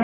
ديفيكيشن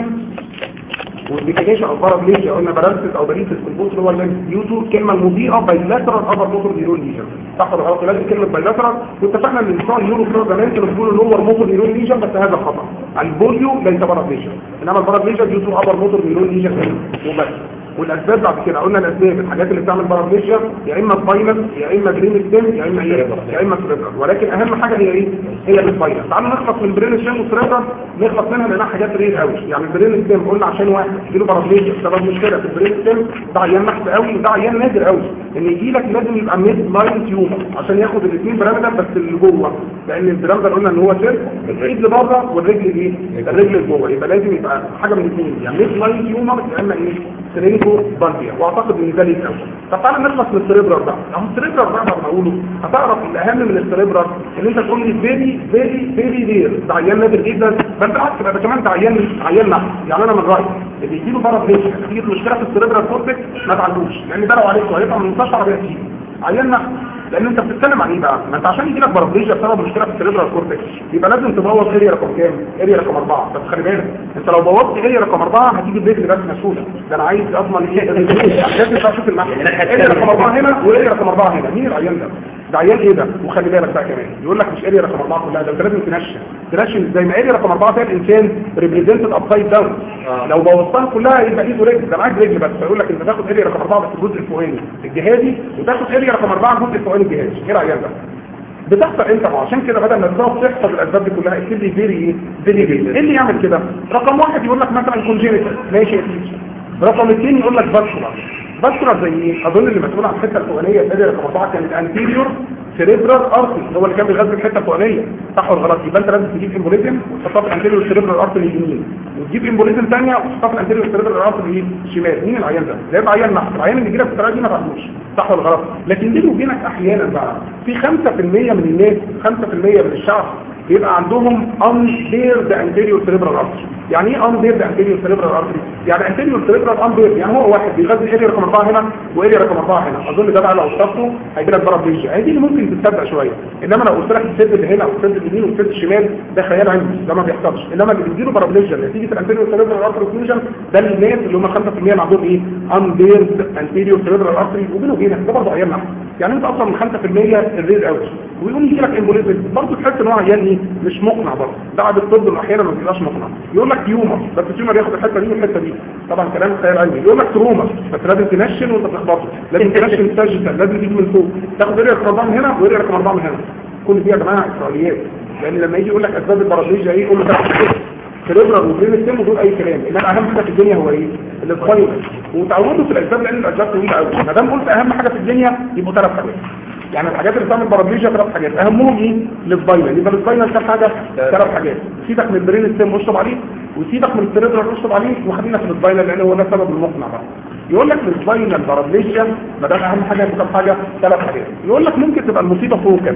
والديفيكيشن او بارابليجيا قلنا باراليسيس او باريسيس في البوت اللي هو اللينس ديوتو الكلمه المضيئه بايلاترال ابر موتور نيرون ليجن صح ولا غلط لازم كلمه بايلاترال واتفقنا ان بتوع النيورو فلوزامنت اللي بيقولوا لور موتور نيرون ليجن بس هذا خطا البوليو ليس بارابليجيا انما البارابليجيا ديوتو ابر موتور نيرون ليجن وبس والاسباب بعد كده قلنا الاسباب الحاجات اللي بتعمل بارابليجيا يا اما سباينال يا اما برين ستيم يا اما ايه يا اما سريبرال ولكن اهم حاجه هي ايه هي السباينال تعالوا نخلص من برين ستيم والسريبرال نخلص منها لانها حاجات رير قوي يعني البرين ستيم قلنا عشان واحد يجيله بارابليجيا بسبب مشكله في البرين ستيم ده عيان نحس قوي وده عيان نادر قوي ان يجي لك لازم يبقى ميد لاين تيومر عشان ياخد الاثنين بيراميدال بس اللي جوه لان البيراميدال قلنا ان هو سير الايد لبره والرجل ايه الرجل لجوه يبقى لازم يبقى حاجه من الاثنين يعني ميد لاين تيومر يا اما ايه سرينجو بالبيا واعتقد ان ده ليه قوي طب تعالى نخلص من السريبرال بقى اهو السريبرال بقى ما بقوله هتعرف الاهم من السريبرال ان انت تقول لي فيري فيري فيري رير ده عيان نادر جدا بل بالعكس ده كمان ده عيان عيان نحس يعني انا من رايي اللي يجي له بره فيش تيجي مشكله في السريبرال كورتكس ما تعالجوش لان ده لو عليكم هيطلع من المستشفى عربيه كتير عيان نحس لان انت بتتكلم عن ايه بقى ما انت عشان يجي لك بارابليجيا بسبب مشكله في السريبرال كورتكس يبقى لازم تبوظ اريا رقم كام اريا رقم 4 بس خلي بالك انت لو بوظت اريا رقم 4 هتيجي البيت بس مسؤوله ده انا عايز اضمن ايه لازم اشوف المحل اريا رقم 4 هنا واريا رقم 4 هنا مين العيان ده ده عيان ايه ده وخلي بالك بقى كمان يقول لك مش اريا رقم 4 كلها ده انت لازم تنشن تنشن زي ما اريا رقم 4 فيها الانسان ريبريزنتد ابسايد داون لو بوظتها كلها يبقى ايده رجل ده معاك رجل بس فيقول لك انت تاخد اريا رقم 4 بس الجزء الفوقاني الجهازي وتاخد اريا رقم 4 الجزء الفوقاني الجهازي ايه رايك بقى بتحصل انت عشان كده بدل ما تقعد تحفظ الاسباب دي كلها اكتب لي فيري ايه فيري فيري ايه اللي يعمل كده رقم واحد يقول لك مثلا كونجينيتال ماشي يا سيدي رقم اثنين يقول لك فاسكولار فاسكولار زي ايه اظن اللي مسؤول عن الحته الفوقانيه الادي رقم اربعه كانت انتيريور سيريبرال ارتري هو اللي كان بيغذي الحته الفوقانيه صح ولا غلط يبقى انت لازم تجيب امبوليزم وتحطها في الانتيريور سيريبرال ارتري اليمين وتجيب امبوليزم ثانيه وتحطها في الانتيريور سيريبرال ارتري الشمال مين العيان ده ده يبقى عيان نحس العيان اللي يجي لك في الطريقه دي ما تعرفوش صح ولا غلط لكن بيني وبينك احيانا بقى في 5% من الناس 5% من الشعب بيبقى عندهم unpaired anterior cerebral artery يعني ايه unpaired anterior cerebral artery يعني anterior cerebral unpaired يعني هو واحد بيغذي اريا رقم 4 هنا واريا رقم 4 هنا اظن ده بقى لو وصفته هيجي لك بارابليجيا هي دي اللي ممكن تتصدق شويه انما لو قلت لك السد اللي هنا والسد اليمين والسد الشمال ده خيال عندي ده ما بيحصلش انما اللي بيجيله بارابليجيا نتيجه الانتيريور cerebral artery fusion ده الناس اللي هم 5% اللي عندهم ايه unpaired anterior cerebral artery وبينه وبينك ده برضه عيان يعني انت اصلا من 5% الرير قوي ويقوم يجي لك امبوليزم برضه تحس ان هو عيان ايه مش مقنع برضه بعد الطب احيانا ما بيبقاش مقنع يقول لك تيومر بس التيومر ياخد الحته دي والحته دي طبعا كلام خيال علمي يقول لك تروما بس لازم تنشن وانت بتخبطه لازم تنشن ساجيتال لازم تيجي من فوق تاخد اريا رقم 4 من هنا واريا رقم 4 من هنا كل دي يا جماعه اسرائيليات لان لما يجي يقول لك اسباب الباراليجيا ايه يقول لك سيريبرال وبرين السم ودول اي كلام انما اهم حاجه في الدنيا هو ايه الفاينل وتعودوا في الاسباب لان الاسباب طويله قوي ما دام قلت اهم حاجه في الدنيا يبقوا ثلاث حاجات يعني الحاجات اللي بتعمل بارابليجيا ثلاث حاجات اهمهم ايه السباينال يبقى السباينال كام حاجه ثلاث حاجات سيبك من البرين السم واشرب عليه وسيبك من السيريبرال واشرب عليه وخلينا في السباينال لان هو ده السبب المقنع بقى يقول لك السباينال بارابليجيا ما دام اهم حاجه كام حاجه ثلاث حاجات يقول لك ممكن تبقى المصيبه فوكال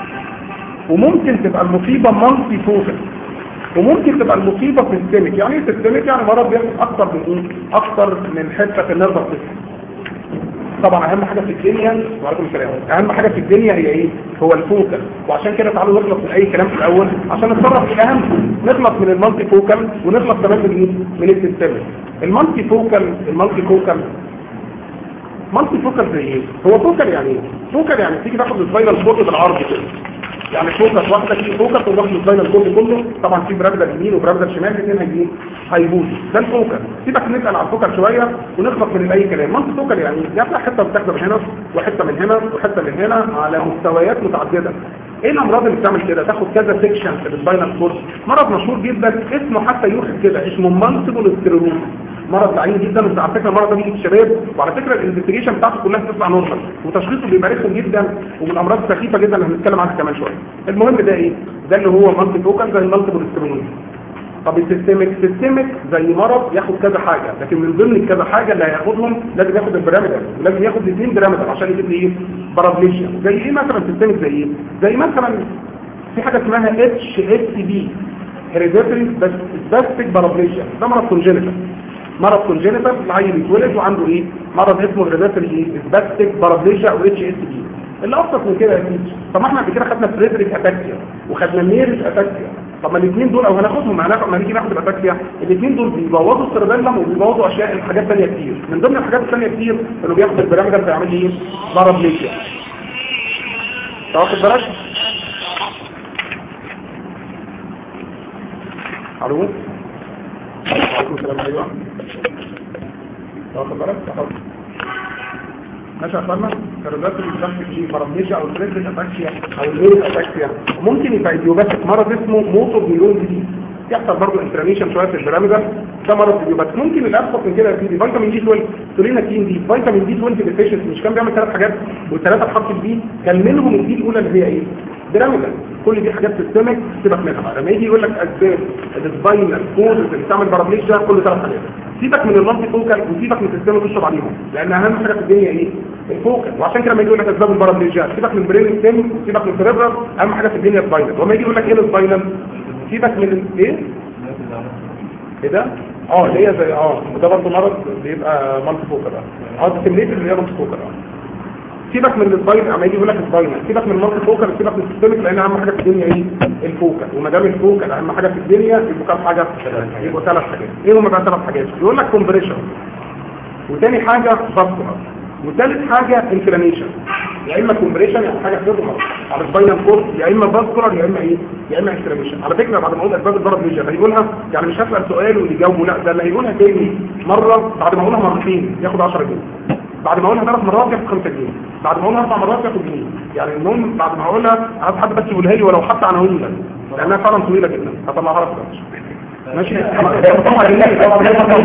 وممكن تبقى المصيبه مالتي فوكال وممكن تبقى المصيبة في السيستمك يعني ايه سيستمك يعني مرض بياخد اكتر من ايه اكتر من حتة في النرفة سيستم طبعا اهم حاجة في الدنيا وعليكم السلام اهم حاجة في الدنيا هي ايه هو الفوكال وعشان كده تعالوا نخلص من اي كلام في الاول عشان نتصرف في الاهم نخلص من المالتي فوكال ونخلص كمان من ايه من السيستمك المالتي فوكال المالتي فوكال مالتي فوكال زي ايه هو فوكال يعني ايه فوكال يعني تيجي تاخد الفاينل كورد بالعرض كده يعني فوكس واحده في فوكس ونروح للفاينل كورد كله طبعا في برابده يمين وبرابده شمال الاثنين هيجين هيبوظوا ده الفوكس سيبك نسال على الفوكس شويه ونخلص من اي كلام منطق فوكال يعني جاب لك حته بتاخد من هنا وحته من هنا وحته من هنا على مستويات متعدده ايه الامراض اللي بتعمل كده تاخد كذا سيكشن في الفاينل كورد مرض مشهور جدا اسمه حتى يوحد كده اسمه مالتيبل سكليروز مرض لعين جدا بس على فكره المرض ده بيجي في الشباب وعلى فكره الانفستيجيشن بتاعته كلها بتطلع نورمال وتشخيصه بيبقى رخم جدا ومن الامراض السخيفه جدا اللي هنتكلم عنها كمان شويه المهم ده ايه ده اللي هو مالتي فوكال زي المالتيبل سكليروز طب السيستميك سيستميك زي مرض ياخد كذا حاجه لكن من ضمن الكذا حاجه اللي هياخدهم لازم ياخد البراميدال ولازم ياخد الاثنين براميدال عشان يجيب لي ايه بارابليشيا زي ايه مثلا سيستميك زي ايه زي مثلا في حاجه اسمها اتش اس بي هيريديتري بس سباستيك بارابليشيا ده مرض كونجينيتال مرض كونجينيتال العيل يتولد وعنده ايه مرض اسمه هيريديتري ايه سباستيك بارابليشيا او اتش اس بي اللي ابسط من كده يا سيدي طب ما احنا قبل كده خدنا فريدريك اتاكسيا وخدنا ميرج اتاكسيا طب ما الاثنين دول او هناخدهم هناخد ما نيجي ناخد الاتاكسيا الاثنين دول بيبوظوا السيربيلم وبيبوظوا اشياء حاجات ثانيه كتير من ضمن الحاجات الثانيه كتير انه بياخد البرامج بيعمل ايه بارابليكيا تاخد بالك الو عليكم السلام ايوه تاخد بالك تاخد ماشي يا اخوانا الكاردات اللي بتحكي في بارامنيجيا او الفريدريك اتاكسيا او الليل اتاكسيا ممكن يبقى ايديوباتيك مرض اسمه موتور نيورون دي يحصل برضه انفلاميشن شويه في البيراميدال ده مرض ايديوباتيك ممكن الابسط من كده يا سيدي فيتامين دي 12 توليناكين دي فيتامين دي 12 ديفيشنسي مش كان بيعمل ثلاث حاجات والثلاثه اتحط في دي كان منهم الدي الاولى اللي هي ايه بيراميدال كل دي حاجات سيستمك سيبك منها لما يجي يقول لك اسباب السباينال كود اللي بتعمل بارامنيجيا كل ثلاث حاجات سيبك من اللمبي فوكال وسيبك من السيستم تشرب عليهم لان اهم حاجه في الدنيا ايه الفوكال وعشان كده لما يجي يقول لك اسباب البارامنيجيا سيبك من برين ستيم وسيبك من السيربرال اهم حاجه في الدنيا السباينال وما يجي يقول لك ايه السباينال سيبك من ال- ايه ايه ده اه اللي هي زي اه ده برضه مرض بيبقى مالتي فوكال اه اه السيميليتر اللي هي مالتي فوكال اه سيبك من السباين اما يجي يقول لك السباين سيبك من المالتي فوكال سيبك من السيستمك لان اهم حاجه في الدنيا ايه الفوكال وما دام الفوكال اهم حاجه في الدنيا يبقوا كام حاجه يبقوا ثلاث حاجات ايه هم بقى ثلاث حاجات يقول لك كومبريشن وتاني حاجه فاسكولار وثالث حاجه انفلاميشن يا اما كومبريشن يعني حاجه تضغط على السباينال كورد يا اما فاسكولار يا اما ايه يا اما انفلاميشن على فكره بعد ما اقول اسباب الضرب ليجن هيقولها يعني مش هسال سؤال واللي يجاوبه لا ده اللي هيقولها تاني مره بعد ما اقولها مرتين ياخد 10 جنيه بعد ما اقولها ثلاث مرات ياخد 5 جنيه بعد ما اقولها اربع مرات ياخد جنيه يعني المهم بعد ما اقولها عايز حد بس يقولها لي ولو حتى عناوين بس لانها فعلا طويله جدا هطلعها لك دلوقتي. ماشي طبعا جنيه طبعا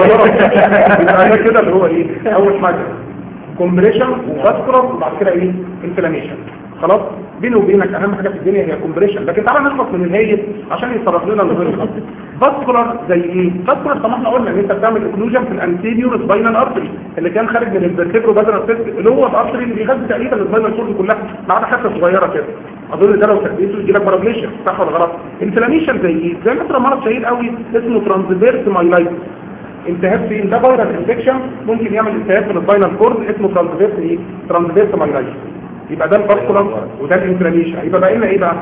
ده كده اللي هو ايه اول حاجه كومبريشن وفاسكولار وبعد كده ايه انفلاميشن خلاص بيني وبينك اهم حاجه في الدنيا هي كومبريشن لكن تعالى نخلص من الهايل عشان يتصرف لنا اللي غير فاسكولار زي ايه فاسكولار طب ما احنا قلنا ان انت بتعمل اوكلوجن في الانتيريور سباينال ارتري اللي كان خارج من الفيرتيبرو بدل اللي هو الارتري اللي بيغذي تقريبا السباينال كورد كلها ما عدا حته صغيره كده اظن ده لو تحديثه يجي لك بارابليشن صح ولا غلط انفلاميشن زي ايه زي مثلا مرض شهير قوي اسمه ترانزفيرس مايلايتس التهاب فين ده فيروس انفكشن ممكن يعمل التهاب في السباينال كورد اسمه ترانزفيرس ايه ترانزفيرس مايلايتس يبقى ده الفاسكولار وده الانفلاميشن يبقى باقي لنا ايه بقى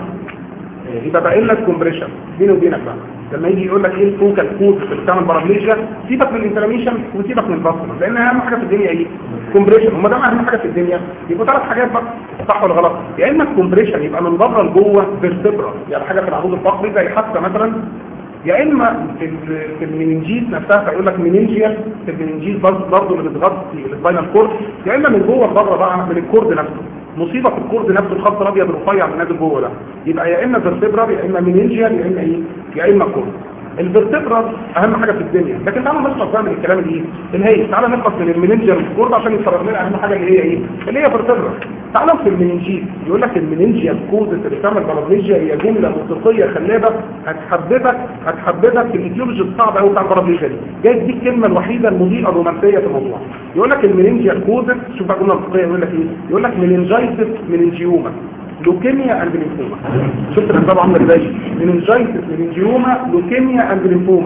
يبقى باقي لنا الكومبريشن بيني وبينك بقى لما يجي يقول لك ايه الفوكال كود اللي بتعمل بارابليجيا سيبك من الانفلاميشن وسيبك من الفاسكولار لان اهم حاجه في الدنيا ايه كومبريشن وما دام اهم حاجه في الدنيا يبقوا ثلاث حاجات بقى صح ولا غلط يا اما الكومبريشن يبقى من بره لجوه فيرتبرا يعني حاجه في العمود الفقري زي حادثه مثلا يا اما في ال- في المننجيز نفسها فيقول لك مننجيال في المننجيز برضه اللي بتغطي السباينال كورد يا اما من جوه لبره بقى من الكورد نفسه مصيبه في الكورد نفسه الخط الابيض الرفيع اللي نازل جوه ده يبقى يا اما فيرتبرا يا اما مننجيال يا اما ايه يا اما كورد الفرتبرا اهم حاجه في الدنيا لكن تعالى نخلص بقى من الكلام الايه الهي تعالى نخلص من المننجر والكورد عشان يتصرف لنا اهم حاجه اللي هي ايه اللي هي فرتبرا تعالى في المننجيت يقول لك المننجيا كود اللي بتعمل بارابليجيا هي جمله موسيقيه خلابه هتحببك هتحببك في الايديولوجي الصعب قوي بتاع البارابليجيا دي جاي دي الكلمه الوحيده المضيئه الرومانسيه في الموضوع يقول لك المننجيا كود شوف بقى الجمله الموسيقيه يقول لك ايه يقول لك مننجايتس مننجيوما لوكيميا اند ليمفوما شفت الانسان عامل ازاي مننجايتس مننجيوما لوكيميا اند ليمفوما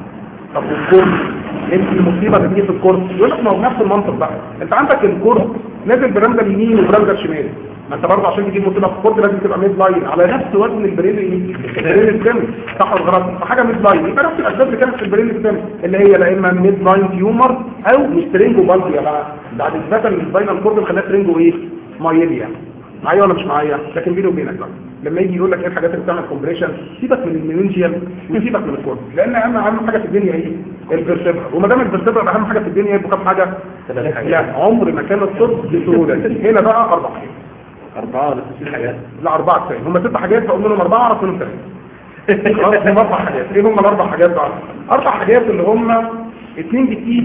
طب والكورس انت المصيبه بتيجي في الكورس يقول لك ما هو نفس المنطق بقى انت عندك الكورس نازل برمده اليمين وبرمده الشمال ما انت برضه عشان تجيب مصيبه في الكورس لازم تبقى ميد لاين على نفس وزن البرين البرين السم صح ولا غلط فحاجه ميد لاين يبقى نفس الاسباب اللي كانت في البرين السم اللي هي لا اما ميد لاين تيومر او مش ترينجو بالبيا بقى بعد اثبات ان السباينال كورد خلاها ترينجو ايه مايليا معايا ولا مش معايا لكن بيني وبينك بقى لما يجي يقول لك ايه الحاجات اللي بتعمل كومبريشن سيبك من المينينجيال وسيبك من الكورس لان اهم اهم حاجه في الدنيا ايه الفرتبرا وما دام الفرتبرا اهم حاجه في الدنيا يبقى كام حاجه لا عمر ما كان الطب بسهوله هنا بقى اربع حاجات أربعة ولا ست حاجات لا اربعه كفايه هم ست حاجات فاقول منهم اربعه اعرف منهم ثلاثه خلاص هم اربع حاجات ايه هم الاربع حاجات بقى اربع حاجات اللي هم اثنين بالتي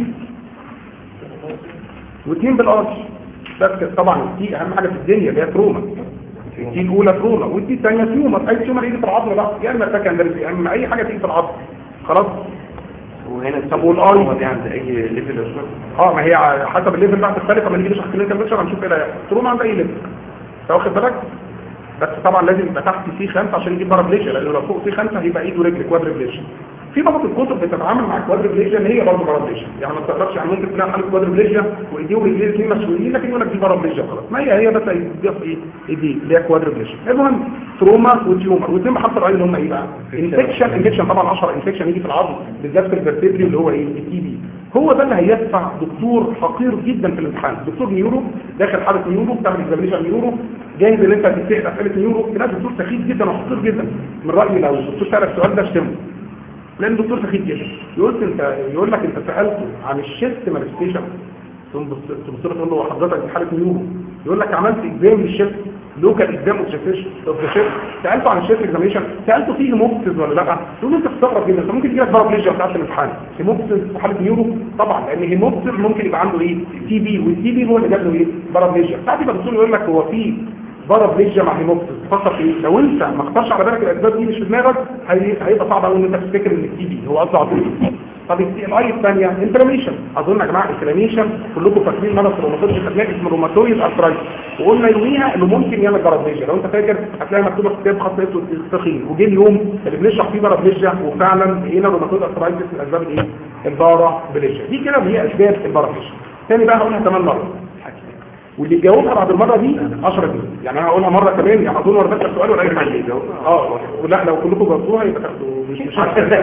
واثنين بالارش بس طبعا التي اهم حاجه في الدنيا اللي هي تروما التي الاولى تروما والتي الثانيه تيومر اي تيومر يجي في العظم بقى يا اما سكندري يا اما اي حاجه تيجي في العظم خلاص وهنا طب والآي؟ هو دي عند أي ليفل أصلا اه ما هي ع- حسب الليفل بقى تختلف لما نيجي نشرح كلينيكال بيكتشر هنشوف ايه اللي هيحصل تروما عند اي ليفل انت واخد بالك بس طبعا لازم يبقى تحت سي 5 عشان يجيب بارابليشيا لانه لو فوق سي 5 هيبقى ايد ورجل كوادربليشيا في بعض الكتب بتتعامل مع الكوادربليجيا ان هي برضه بارابليجيا يعني ما تقدرش يعني ممكن تلاقي حاله كوادربليجيا وايديه ورجليه الاثنين مسؤولين لكن يقول لك دي بارابليجيا خلاص ما هي هي بس هيديها في ايه ايديه اللي هي كوادربليجيا المهم تروما وتيومر والاثنين بحط الراي اللي هم ايه بقى انفكشن انفكشن طبعا 10 انفكشن يجي في العظم بالذات في الفرتبري اللي هو ايه التي بي هو ده اللي هيدفع دكتور حقير جدا في الامتحان دكتور نيورو داخل حاله نيورو بتعمل اكزامينشن نيورو جاهز ان انت تتسال اسئله نيورو تلاقي دكتور سخيف جدا وحقير جدا من رايي لو الدكتور سالك السؤال ده اشتمه لان الدكتور سخيف جدا يقول انت يقول لك انت سالته عن الشيست مانيفستيشن تبص له تقول له حضرتك دي حاله نيورو يقول لك عملت اكزام للشيست لوكال اكزام اوف ذا شيست سالته عن الشيست اكزاميشن سالته فيه هيموبسيس ولا لا تقول له انت بتستغرب جدا انت ممكن يجي لك بارابليجيا بتاعت الامتحان هيموبسيس في حاله نيورو طبعا لان هيموبسيس ممكن يبقى عنده ايه تي بي والتي بي هو اللي جاب له ايه بارابليجيا ساعات يبقى الدكتور يقول لك هو في بارابليجيا مع هيموبسيس تفكر في ايه لو انت ما اختارش على بالك الاسباب دي مش في دماغك هي- هيبقى صعب قوي ان انت تفتكر ان التي بي هو قصده على طول طب الاي الثانيه انفلاميشن اظن يا جماعه انفلاميشن كلكم فاكرين مرض الروماتويد خدناه اسمه روماتويد ارثرايتس وقلنا يوميها انه ممكن يعمل بارابليجيا لو انت فاكر هتلاقي مكتوبه في كتاب خط اسود تخين وجه اليوم اللي بنشرح فيه بارابليجيا وفعلا لقينا روماتويد ارثرايتس من اسباب الايه البارابليجيا دي كده هي اسباب البارابليجيا تاني بقى هقولها كمان مره واللي يجاوبها بعد المره دي 10 جنيه يعني انا هقولها مره كمان يعني اظن ولا بس سؤال ولا اي حاجه اه ولا لو كلكم جاوبتوها يبقى تاخدوا مش مش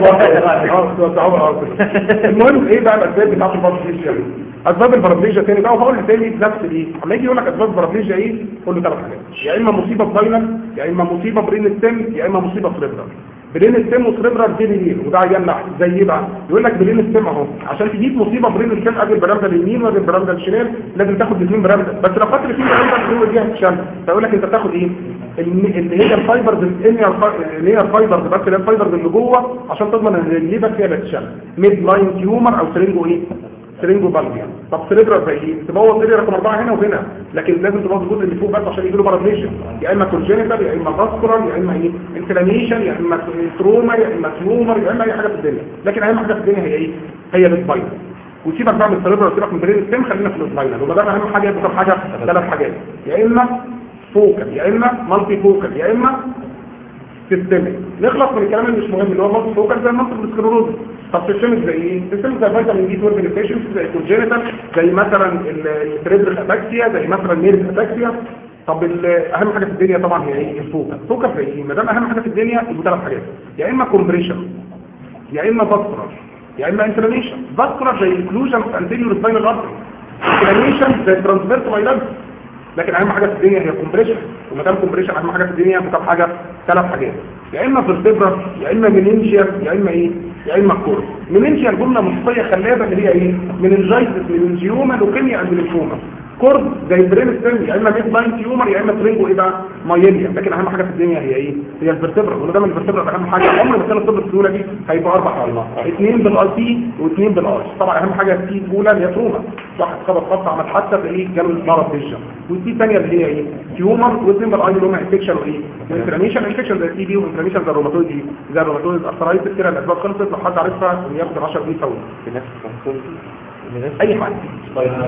اه توزعوها اه المهم ايه بقى الاسباب بتاعت البارابليجيا اسباب البارابليجيا تاني بقى وهقولها تاني نفس الايه اما يجي يقول لك اسباب البارابليجيا ايه قول له ثلاث حاجات يا اما مصيبه فاينل يا اما مصيبه برين السم يا اما مصيبه سريبرال برين السم وسريبرال دي ليه وده عيان لحم زي ايه بقى يقول لك برين السم اهو عشان تجيب مصيبه برين السم قبل البرامده اليمين وقبل البرامده الشمال لازم تاخد الاثنين برامده بس لو خدت الاثنين برامده هو جهه الشمال فيقول لك انت تاخد ايه الم- اللي هي الفايبرز اللي هي الفايبرز بس اللي هي الفايبرز اللي جوه عشان تضمن ان الليفر فيها لا تشل ميد لاين تيومر او سرينجو ايه سرينجو بالبيا طب سريبرال زي ايه تبوظ سرير رقم اربعه هنا وهنا لكن لازم تبوظ الجزء اللي فوق بس عشان يجي له بارابليشن يا اما كونجينيتال يا اما فاسكولار يا اما ايه انفلاميشن يا اما تروما يا اما تيومر يا اما اي حاجه في الدنيا لكن اهم حاجه في الدنيا هي ايه هي السباينال وسيبك بقى من السريبرال وسيبك من برين السم خلينا في السباينال وما دام اهم حاجه يبقى حاجه ثلاث حاجات يا اما فوكال يا اما مالتي فوكال يا اما سيستمك نخلص من الكلام اللي مش مهم اللي هو مالتي فوكال زي مالتي سكلروز طب سيستمك زي ايه سيستمك زي فيتامين بي 12 ديفيشنسي زي كونجينيتال زي مثلا السريبرال اتاكسيا زي مثلا نيرف اتاكسيا طب ال- اهم حاجه في الدنيا طبعا هي ايه الفوكال فوكال زي ايه ما دام اهم حاجه في الدنيا يبقى ثلاث حاجات يا اما كومبريشن يا اما فاسكولار يا اما انفلاميشن فاسكولار زي انكلوجن في انتيريور سباينال ارتري انفلاميشن زي ترانسفيرس مايلانس لكن اهم حاجه في الدنيا هي كومبريشن وما دام كومبريشن اهم حاجه في الدنيا كم حاجه ثلاث حاجات يا اما فيرتبرا يا اما مننجيال يا اما ايه يا اما كور مننجيال جمله مصريه خلابه اللي هي ايه مننجايتس مننجيوما لوكيميا اند ليمفوما كورد زي برين ستيم يا اما ميد لاين تيومر يا اما ترينجو ايه بقى مايليا لكن اهم حاجه في الدنيا هي ايه هي الفرتبرا وما دام الفرتبرا اهم حاجه عمر ما كان الطب السهوله دي هيبقى اربع والله اثنين بالاي سي واثنين بالاي طبعا اهم حاجه السي الاولى اللي هي تروما واحد خبط خبط عمل حتى في ايه جاله المرض فيشن والسي الثانيه اللي هي ايه تيومر واثنين بالاي اللي هم انفكشن وايه انفلاميشن انفكشن زي التي بي وانفلاميشن زي الروماتويد دي زي الروماتويد ارثرايتس كده الاسباب خلصت لو حد عارفها ياخد 10 جنيه فوري في نفس الكونسول اي حاجه اه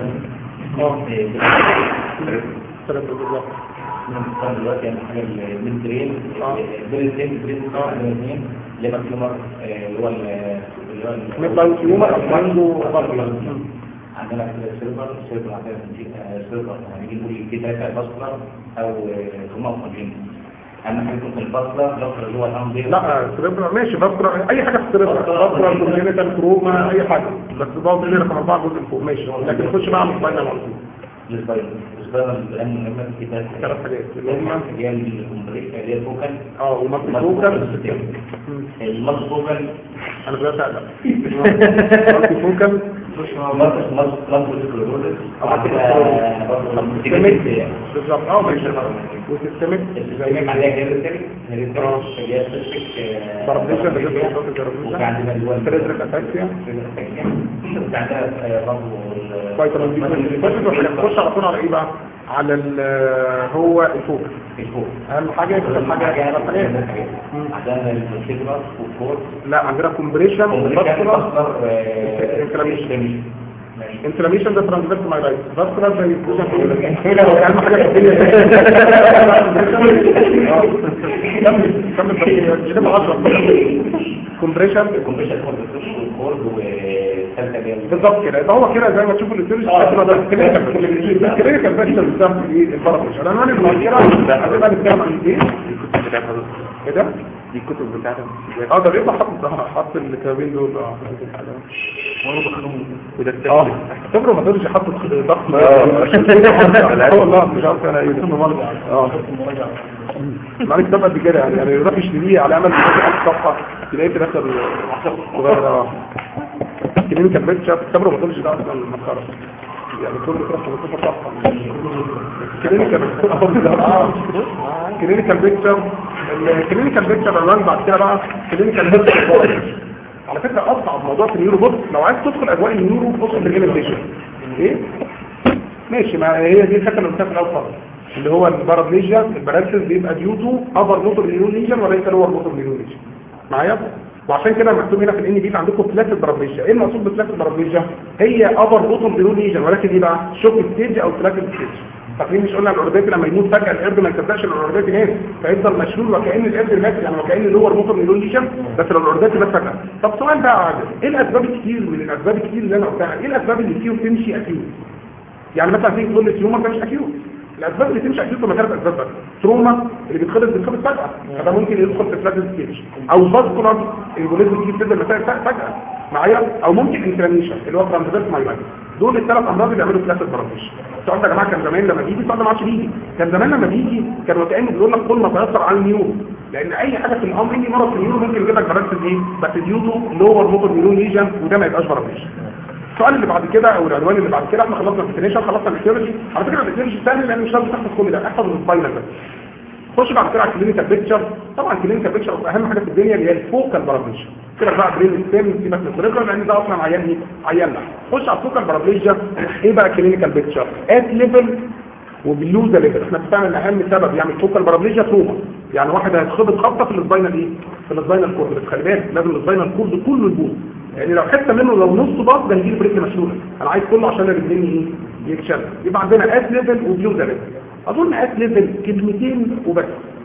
من المختار دلوقتي يعني حاجه من درين آه. بين الاثنين برين الاثنين اللي هو التيومر آه، اللي هو ال- اللي هو ال- ميد لاين تيومر او عنده عندنا كده سيرفر سيرفر عندنا في سيرفر يعني بنقول في ثلاثه بصله او هما مخرجين اهم حاجه في البصله البصله اللي هو الامر لا سريبرا ماشي بصرة اي حاجه في السريبرا بصرة كونجينيتال تروما اي حاجه بس برضه اللي رقم اربعه جزء فوق ماشي لكن نخش بقى على الفاينل على طول السباينال السباينال الان مهمه في ثلاث ثلاث حاجات اللي هم اللي هي الكومبريشن اللي هي الفوكال اه ومالتي فوكال المالتي فوكال انا بدات اقلق مالتي فوكال مالتي مالتي سكلروزس سيستميك بالظبط اه ماشي وسيستميك السيستميك عندها هيرتري هيرتري آه. اللي هي سيستميك بارابليشن بالذات وفي عندنا اللي هو تريزرك اتاكسيا وفي عندنا برضه فيتامين بي 12 نخش على طول على ايه بقى على ال هو الفوكال الفوق اهم حاجه اهم حاجه ثلاث حاجات مم. عندنا السيجما والفور لا عندنا كومبريشن كومبريشن وبصرة بصر انفلاميشن انفلاميشن ده ترانزفيرس مايلايتس فاسكولار زي الفوجن اهم حاجه في الدنيا كمل كمل بس كده 10 كومبريشن الكمبيوتر والكورد وثالثه جايه بالظبط كده يبقى هو كده زي ما تشوفوا الاستورج آه. ده كلينيكال كلينيكال بس بالظبط ايه البارابوش انا هنعمل المذكره هتبقى نتكلم عن ايه الكتب بتاعتها ايه ده دي الكتب بتاعتها اه ده بيبقى حاطط حاطط الكتابين دول اه وده اه التالت صبره ما تقدرش يحط ضغط آه. اه والله مش عارف انا ايه اه معلش كتاب قد كده يعني يعني يروح يشتريه على امل يفتح الصفحه تلاقيه في الاخر صغير اه كلينيكال بيكتشر صبره ما تقدرش ده اصلا مسخره يعني كل كده 15 صفحه كلينيكال كلينيكال بيكتشر الكلينيكال بيكتشر عنوان بعد كده بقى كلينيكال بيكتشر على فكرة أصعب موضوع في النيورو بص لو عايز تدخل أجواء النيورو بص الريجيمنتيشن إيه؟ ماشي ما هي دي الفكرة اللي قلتها في الأول خالص اللي هو البارابليجيا الباراليسيس بيبقى ديوتو أبر موتور نيورون ليجن وليس لور موتور نيورون ليجن معايا؟ وعشان كده مكتوب هنا في الان بي عندكم فلات بارابليجيا ايه المقصود بفلات بارابليجيا هي ابر موتور نيورون ليجن ولكن ايه بقى شوك ستيج او فلات ستيج فاكرين مش قلنا الاورديت لما يموت فجاه القرد ما يصدقش ان الاورديت مات فيفضل مشلول وكان القرد مات يعني وكان اللور موتور نيورون ليجن بس لو الاورديت مات فجاه طب سؤال بقى عادل ايه الاسباب الكتير من الاسباب الكتير اللي انا قلتها ايه الاسباب اللي فيهم تمشي اكيوت يعني مثلا تيجي تقول لي تيومر ده مش اكيوت الاسباب اللي تمشي اكيوت هم ثلاث اسباب بس تروما اللي بيتخلط بيتخلط فجاه فده ممكن يدخل في فلاش ستيج او فاسكولار الجوليزم تيجي تبدا المسائل فجاه معايا او ممكن انفلاميشن اللي هو ترانزفيرس مايلايتس دول الثلاث امراض اللي بيعملوا فلاش باراليش السؤال ده يا جماعه كان زمان لما بيجي السؤال ده ما عادش بيجي كان زمان لما بيجي كان وكانه بيقول لك كل ما تاثر على النيورو لان اي حاجه في الامر اي مرض في النيورو ممكن يجيب لك باراليسيس ايه بس ديوتو لور موتور نيورون ليجن وده ما يبقاش باراليش السؤال اللي بعد كده او العنوان اللي بعد كده احنا خلصنا الديفينيشن خلصنا الايتيولوجي على فكره الايتيولوجي سهل لان مش لازم تحفظ كل ده احفظ السباينال بس خش بعد كده على الكلينيكال بيكتشر طبعا الكلينيكال بيكتشر اهم حاجه في الدنيا اللي هي الفوكال بارابليجيا كده بقى برين ستيم سيبك من السريبرا لان ده اصلا عيان ايه عيان لحم خش على الفوكال بارابليجيا ايه بقى الكلينيكال بيكتشر ات ليفل وباللوزا ليفل احنا اتفقنا ان اهم سبب يعمل فوكال بارابليجيا تروما يعني واحد هيتخبط خبطه في السباينال ايه في السباينال كورد بس خلي بالك لازم السباينال كورد كله يبوظ يعني لو حته منه لو نص باظ ده هيجيله بريك مشلوله انا عايز كله عشان الرجلين ايه يتشل يبقى عندنا ات ليفل وبلوزا ليفل اظن ات ليفل كلمتين وبس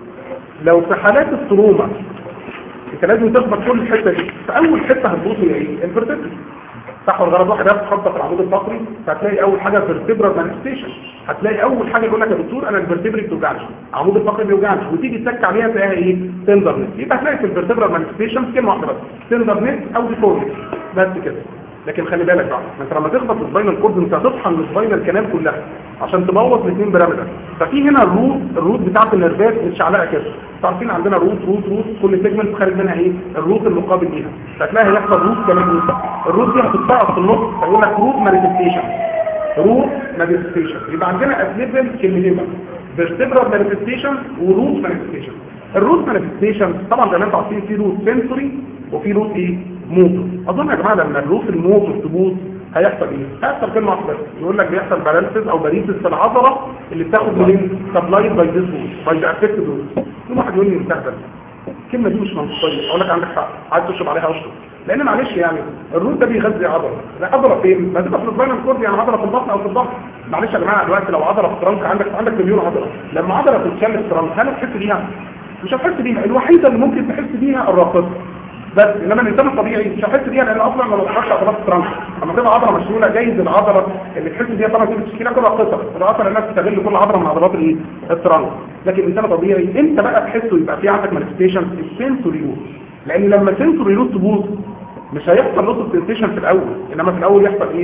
لو في حالات التروما انت لازم تخبط كل الحته دي فاول حته هتبوظ هي ايه الفرتبري صح ولا غلط واحد ياخد خبطه في العمود الفقري فهتلاقي اول حاجه فيرتبرال مانيفستيشن هتلاقي اول حاجه يقول لك يا دكتور انا الفرتبري بتوجعني العمود الفقري بيوجعني وتيجي تسك عليها تلاقيها ايه تندرنس يبقى هتلاقي في الفيرتبرال مانيفستيشن كلمه واحده بس تندرنس او ديفورميتي بس كده لكن خلي بالك بقى ما انت لما تخبط في السباينال كورد انت هتطحن السباينال كانال كلها عشان تبوظ الاثنين بيراميدال ففي هنا الروت الروت بتاعت النرفات متشعلقه كده عارفين عندنا روت روت روت كل سيجمنت خارج منها ايه الروت المقابل ليها فتلاقي هيحصل روت كمان روت الروت دي هتتسقط في النص فيقول لك روت مانيفستيشن روت مانيفستيشن يبقى عندنا اسليفل كلمتين بقى فيرتبرال مانيفستيشن وروت مانيفستيشن الروت مانيفستيشن طبعا زي ما انتم عارفين في روت سنسوري وفي روت ايه موتور اظن يا جماعه لما الروت الموتور تبوظ هيحصل ايه هيحصل كلمه واحده بس يقول لك بيحصل بالانسز او باريسس في العضله اللي بتاخد منين سبلايد باي ذيس باي ذا افكت روت يوم واحد يقول لي مستهبل الكلمه دي مش منطقيه اقول لك عندك حق عايز تشرب عليها اشرب لان معلش يعني الروت ده بيغذي عضله لا عضله فين ما تبقى في السباينال كورد يعني عضله في البطن او في الظهر معلش يا جماعه دلوقتي لو عضله في الترنك عندك عندك مليون عضله لما عضله تتشل في الترنك هل هتحس بيها مش هتحس بيها الوحيده اللي ممكن تحس بيها الراقصه بس انما الانسان الطبيعي مش هيحس بيها لان اصلا ما بتخش عضلات الترنك لما تبقى عضله مشلوله جايز العضله اللي تحس بيها طبعا دي مشكله كلها قصه الاصل الناس تستغل كل عضله من عضلات الايه الترنك لكن الانسان الطبيعي انت بقى تحسه يبقى في عندك مانيفستيشن السنسوري روت لان لما السنسوري روت تبوظ مش هيحصل لوس سنسيشن في الاول انما في الاول يحصل ايه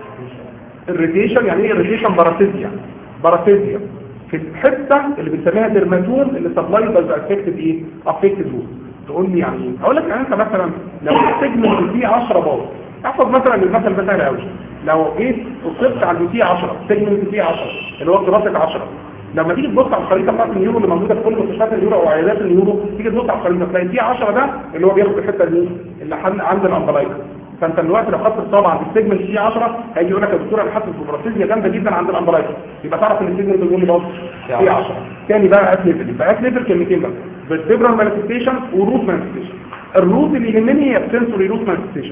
الريتيشن يعني ايه الريتيشن باراسيزيا باراسيزيا في الحته اللي بنسميها ديرماتوم اللي سبلاي باي افكتد ايه افكتد روت تقول لي يعني ايه اقول لك يعني انت مثلا لو السيجمنت فيه 10 باص احفظ مثلا المثل ده سهل قوي لو جيت وصلت عند فيه 10 سيجمنت فيه 10 اللي هو دراسه 10 لما تيجي تبص على الخريطه بتاعت النيورو اللي موجوده في كل مستشفيات النيورو او عيادات النيورو تيجي تبص على الخريطه تلاقي فيه 10 ده اللي هو بياخد الحته دي اللي عند الامبلايكا فانت دلوقتي لو خدت الصابع عند السيجمنت فيه 10 هيجي يقول لك يا دكتور انا حاسس ببراسيزيا جامده جدا عند الامبلايكا يبقى تعرف ان السيجمنت اللي باظ فيه 10 تاني بقى ات ليفل يبقى ات ليفل كلمتين بقى فيرتبرال مانيفستيشن وروت مانيفستيشن الروت اللي يهمني هي السنسوري روت مانيفستيشن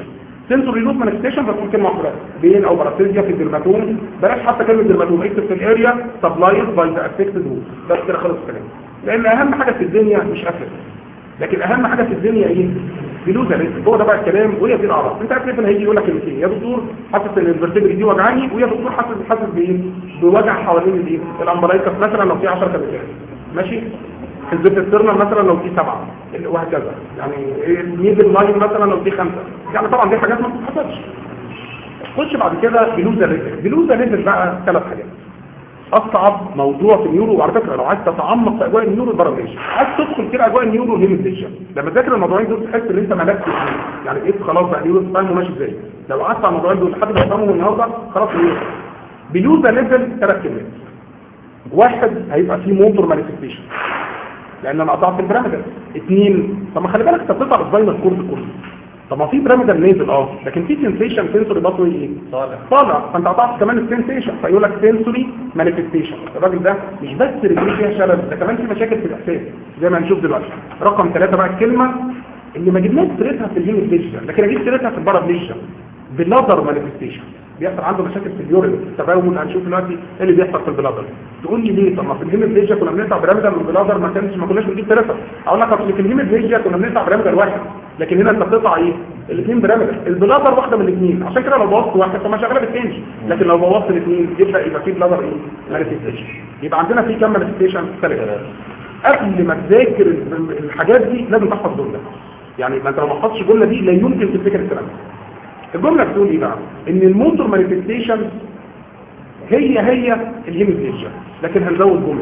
سنسوري لوب مانيفستيشن فتقول كلمه واحده بين او باراسيزيا في الدرماتوم بلاش حتى كلمه درماتوم اكتب في الاريا سبلايز باي ذا افكتد وول بس كده خلص الكلام لان اهم حاجه في الدنيا مش افلت لكن اهم حاجه في الدنيا ايه بلوزه ريسك هو ده بقى الكلام وهي دي الاعراض انت عارف ان هيجي يقول لك كلمتين يا دكتور حاسس ان الفرتبري دي وجعاني ويا دكتور حاسس حاسس بايه بوجع حوالين الايه الامبلايكس مثلا لو في 10 كابيتال ماشي الزيت السيرنر مثلا لو في سبعة وهكذا يعني الميدل لاين مثلا لو في خمسة يعني طبعا دي حاجات ما بتتحسبش خش بعد كده بلوزة ريزل بلوزة ريزل بقى ثلاث حاجات اصعب موضوع في النيورو وعلى فكره لو عايز تتعمق في اجواء النيورو البراميش عايز تدخل كده اجواء النيورو هيميزيشن لما تذاكر الموضوعين دول تحس ان انت ملكت فيه يعني ايه خلاص بقى النيورو فاهمه ماشي ازاي لو قعدت على الموضوعين دول لحد ما تفهمهم النهارده خلاص النيورو بلوزة ريزل ثلاث كلمات واحد هيبقى فيه موتور مانيفستيشن لان انا قطعت البيراميدال اثنين طب ما خلي بالك انت بتقطع السباينال كورد كله طب ما في بيراميدال نازل اه لكن في سنسيشن سنسوري بطني ايه طالع طالع فانت قطعت كمان السنسيشن فيقول لك سنسوري مانيفستيشن الراجل ده مش بس رجليه فيها شلل ده كمان في مشاكل في الاحساس زي ما هنشوف دلوقتي رقم ثلاثة بقى الكلمه اللي ما جبناش سيرتها في الهيموفليشن لكن اجيب سيرتها في البارافليشن بلادر مانيفستيشن بيحصل عنده مشاكل في اليورين التبول هنشوف دلوقتي ايه اللي بيحصل في البلادر تقول لي ليه طب ما في الهيموفليشن كنا بنقطع بيراميدال والبلادر ما كانش ما كناش بنجيب ثلاثه اقول لك اصل في الهيموفليشن كنا بنقطع بيراميدال واحد لكن هنا انت بتقطع ايه الاثنين بيراميدال البلادر واحده من الاثنين عشان كده لو بوظت واحد طب ما شغاله بالتاني لكن لو بوظت الاثنين يبدا يبقى في بلادر ايه مانيفستيشن يبقى عندنا في كام مانيفستيشن ثلاثه قبل ما تذاكر الحاجات دي لازم تحفظ جمله يعني ما انت لو ما حفظتش الجمله دي لا يمكن تفتكر الكلام ده الجملة بتقول ايه بقى ان الموتور مانيفستيشن هي هي الهيموفليجيا لكن هنزود جملة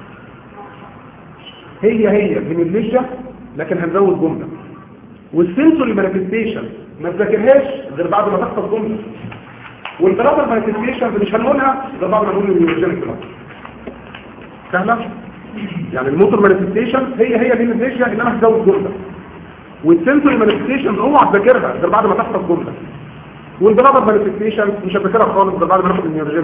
هي هي الهيموفليجيا لكن هنزود جملة والسنسوري مانيفستيشن ما تذاكرهاش غير بعد ما تحفظ جملة والبلاتر مانيفستيشن مش هنقولها غير بعد ما نقول النيوروجينيك بلاتر سهلة؟ يعني الموتور مانيفستيشن هي هي الهيموفليجيا انما هزود جملة والسنسوري مانيفستيشن اوعى تذاكرها غير بعد ما تحفظ جمله والبلادر مانيفستيشن مش هتذاكرها خالص غير بعد ما ناخد النيوروجين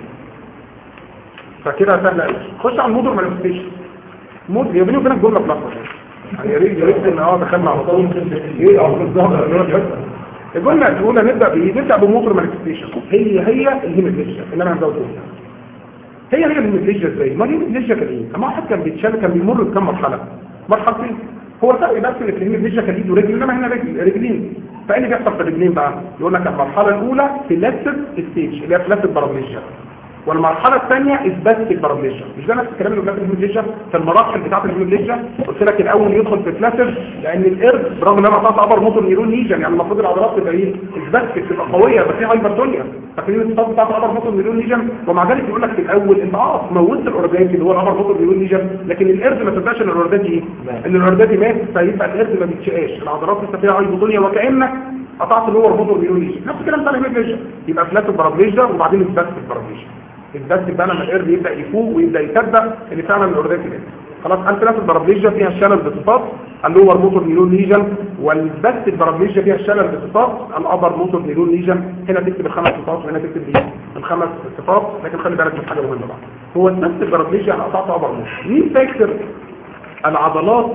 فكده سهله قوي خش على المودر مانيفستيشن مود يا بيني وبينك جمله بلحظه يعني يا ريت يا ريت ان اه دخلنا على طول ايه اه بالظبط الجمله الاولى نبدا بايه نبدا بموتور مانيفستيشن هي هي الهيماتيجيا انما هنزود جمله هي هي الهيماتيجيا ازاي ما الهيماتيجيا كان ايه اما واحد كان بيتشال كان بيمر بكام مرحله مرحلتين هو الفرق بس ان الكلمه دي كان ايده رجل انما هنا رجل رجلين فايه اللي بيحصل في الرجلين بقى يقول لك المرحله الاولى فلاتد ستيج اللي هي فلاتد بارامليجيا والمرحله الثانيه اثباتك بارامليجيا مش ده نفس الكلام اللي قلنا في الهيموفليجيا في المراحل بتاعه الهيموفليجيا قلت لك الاول يدخل في فلاتد لان القرد برغم ان انا قطعت ابر موتور نيرون ليجن يعني المفروض العضلات تبقى ايه اثباتك تبقى قويه يبقى فيها هايبرتونيا فاكرين الصفات بتاعه ابر موتور نيرون ليجن ومع ذلك يقول لك في الاول انت اه موتت الاورجانيك اللي هو الابر موتور نيرون ليجن لكن القرد ما تبقاش ان الاورجانيك ايه ان الاورجانيك مات فيبقى القرد ما بيتشقاش العضلات لسه فيها هايبرتونيا وكانك قطعت اللور موتور نيرون ليجن نفس الكلام بتاع الهيموفليجيا يبقى فلاتد بارابليجيا وبعدين اثباتك بارابليجيا البث بقى لما القرد يبدا يفوق ويبدا يصدق ان فعلا الاوردات كده خلاص انفلاس البرابليجيا فيها الشلل بصفات اللور موتور نيرون ليجن والبث البرابليجيا فيها الشلل بصفات الابر موتور نيرون ليجن هنا تكتب الخمس صفات وهنا تكتب ايه الخمس صفات لكن خلي بالك من حاجه مهمه بقى هو البث البرابليجيا انا قطعت ابر موتور مين فاكر العضلات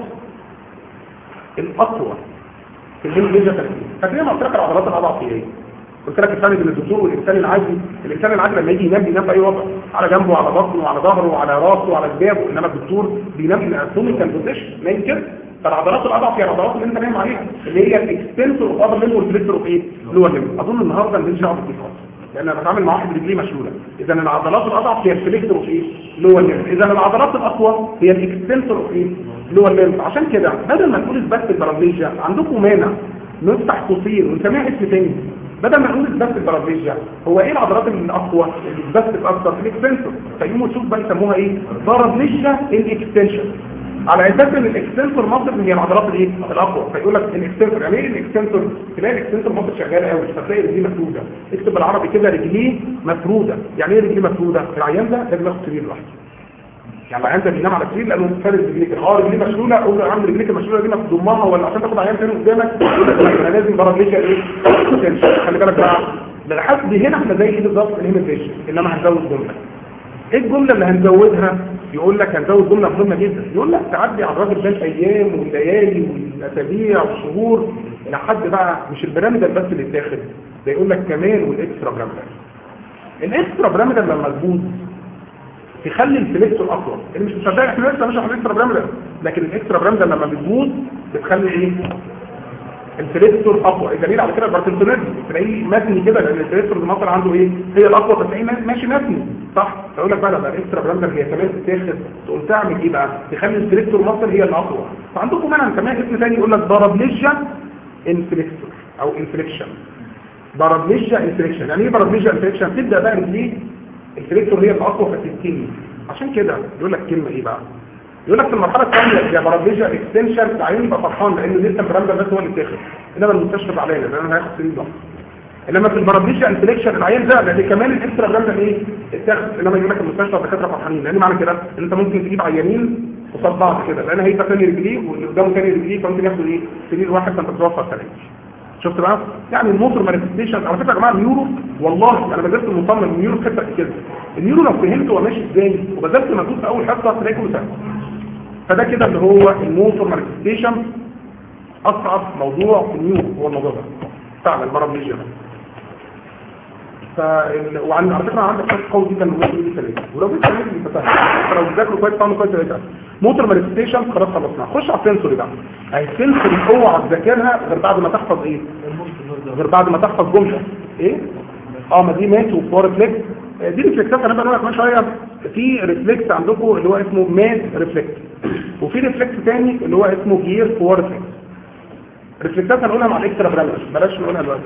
الاقوى في الهيموفليجيا كانت ايه فاكرين ما قلت لك العضلات الاضعف هي ايه قلت لك الفرق بين الدكتور والانسان العادي الانسان العادي لما يجي ينام بينام في اي وضع على جنبه وعلى بطنه وعلى ظهره وعلى راسه وعلى جبابه انما الدكتور بينام في الاناتوميكال بوزيشن نايم كده فالعضلات الاضعف هي العضلات اللي انت نايم عليها اللي هي الاكستنسور اوف ابر ليم والفليكتور اوف ايه لور ليم اظن النهارده ما نجيش نعرف الصفات لان انا بتعامل مع واحد رجليه مشلوله اذا العضلات الاضعف هي الفليكتور اوف ايه لور ليم اذا العضلات الاقوى هي الاكستنسور اوف ايه لور ليم عشان كده بدل ما نقول اثبات البرامبليجيا عندكم مانع نفتح قصير ونسميها اسم تاني بدل ما نقول اثبات البرابليجيا هو ايه العضلات الاقوى اللي اثبتت اكتر في الاكستنسور فيقوموا تشوف بقى يسموها ايه بارابليجيا الاكستنشن على اساس ان الاكستنسور مصر هي العضلات الايه الاقوى فيقول لك الاكستنسور يعني ايه الاكستنسور تلاقي الاكستنسور مصر شغال قوي فتلاقي رجليه مفروده اكتب بالعربي كده رجليه مفروده يعني ايه رجليه مفروده العيان ده لازم ياخد سرير لوحده يعني العيان ده بينام على سرير لانه فارد رجليك اه رجليه مشلوله اقول له يا عم رجليك المشلوله دي ما تضمها ولا عشان تاخد عيان تاني قدامك انا لازم بارابليجيا ايه خلي بالك بقى لحد هنا احنا زي ايه بالظبط الهيماتيشن انما هنزود جمله ايه الجمله اللي هنزودها يقول لك هنزود جمله مهمه جدا يقول لك تعدي على الراجل ده الايام والليالي الاسابيع والشهور لحد بقى مش البراميدال بس اللي اتاخد ده يقول لك كمان والاكسترا براميدال الاكسترا براميدال لما تبوظ تخلي الفليكسور اقوى اللي مش مصدق احنا لسه مش على الاكسترا براميدال لكن الاكسترا براميدال لما بتبوظ بتخلي ايه الفليكسور اقوى الدليل على كده البارتنسونيزم تلاقيه متني كده لان الفليكسور المصل عنده ايه هي الاقوى فتلاقيه ماشي متني صح اقول لك بقى لما الاكسترا براميدال هي كمان تتاخد تقوم تعمل ايه بقى تخلي الفليكسور مصل هي الاقوى فعندكم منها كمان اسم ثاني يقول لك بارابليجيا انفليكسور او انفليكشن بارابليجيا انفليكشن يعني ايه بارابليجيا انفليكشن تبدا بقى رجليه الفليكتور هي الاقوى فتتكني عشان كده يقول لك كلمه ايه بقى يقول لك في المرحله الثانيه يا بارابليجيا اكستنشن العيان يبقى فرحان لانه لسه البراند بس هو اللي اتاخد انما المستشفى زعلانه لان انا هاخد سنين ضغط انما في البارابليجيا انفليكشن العيان ده لان كمان الاكسترا براند ايه اتاخد انما يقول لك المستشفى الدكاتره فرحانين لان معنى كده ان انت ممكن تجيب عيانين قصاد بعض كده لان هيبقى ثاني رجليه واللي قدامه ثاني رجليه فممكن ياخدوا ايه سرير واحد فانت توفر ثلاثه شفت بقى يعني الموتور مانيفستيشن على فكره يا جماعه النيورو والله انا بذلت المصمم النيورو في حته كده النيورو لو فهمت هو ماشي ازاي وبذلت مجهود في اول حصه تلاقي كله سهل فده كده اللي هو الموتور مانيفستيشن اصعب موضوع في النيورو هو الموضوع ده فعلا المرض بيجي ف وعن على فكره عندك شخص قوي جدا من دي ثلاثه ولو جبت ثلاثه يبقى سهل فلو بتذاكروا كويس تعملوا كويس ثلاثه موتور مانيفستيشن خلاص خلصنا خش على السنسوري بقى اهي السنسوري اوعى تذاكرها غير بعد ما تحفظ ايه غير بعد ما تحفظ جمله ايه اه ما دي مات وفور ريفلكس دي ريفلكسات انا بقول لك كمان شويه في ريفلكس عندكم اللي هو اسمه مات ريفلكس وفي ريفلكس تاني اللي هو اسمه جير فور ريفلكس ريفلكسات هنقولها مع الاكسترا برامج بلاش نقولها دلوقتي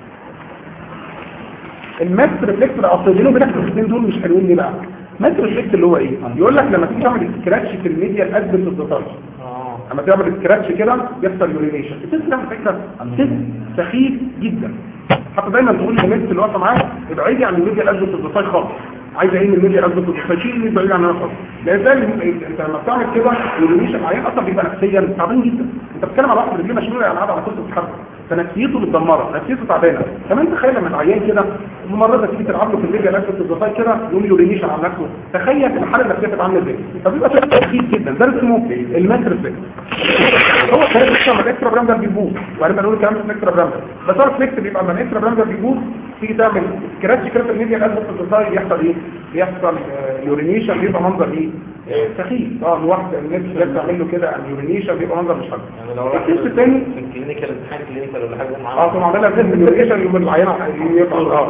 الماس ريفلكس ده اصل بينه وبينك الاثنين دول مش حلوين ليه بقى ماس ريفلكس اللي هو ايه يقول لك لما تيجي تعمل سكراتش في الميديا الادب في الدوتاج لما تعمل سكراتش كده بيحصل يورينيشن التست ده على فكره تست سخيف جدا حتى دايما تقول للناس اللي واقفه معاك ابعدي عن الميديا الادب في الدوتاج خالص عايزه ايه من الميديا الادب في الدوتاج شيل اللي بعيد عنها خالص لان ده انت لما بتعمل كده يورينيشن عيان اصلا بيبقى نفسيا تعبان جدا انت بتتكلم على واحد رجليه مشلوله يعني قاعد على كرسي بتتحرك فنفسيته متدمره نفسيته تعبانه كمان تخيل لما العيان كده ممرضه تيجي تلعب له في الليجا نفسه في الزفاي كده يقوم يورينيشن على نفسه تخيل الحاله النفسيه تبقى عامله ازاي فبيبقى شيء تخيل جدا ده اسمه الماتريفلكس هو كان لسه ما الاكسترا برام ده بيبوظ وبعدين بنقول الكلام ده الاكسترا برام ده بس هو الفليكس بيبقى لما الاكسترا برام ده بيبوظ تيجي تعمل سكراتش كده في الميديا الازرق في الزفاي بيحصل ايه بيحصل يورينيشن بيبقى منظر ايه سخيف اه الواحد الناس اللي بتعمل له كده اليورينيشن بيبقى منظر مش حلو يعني لو راح الكيس الثاني في الكلينيكال امتحان كلينيكال ولا حاجه معاه اه طبعا عملها فيلم اليورينيشن يوم العيان يبقى اه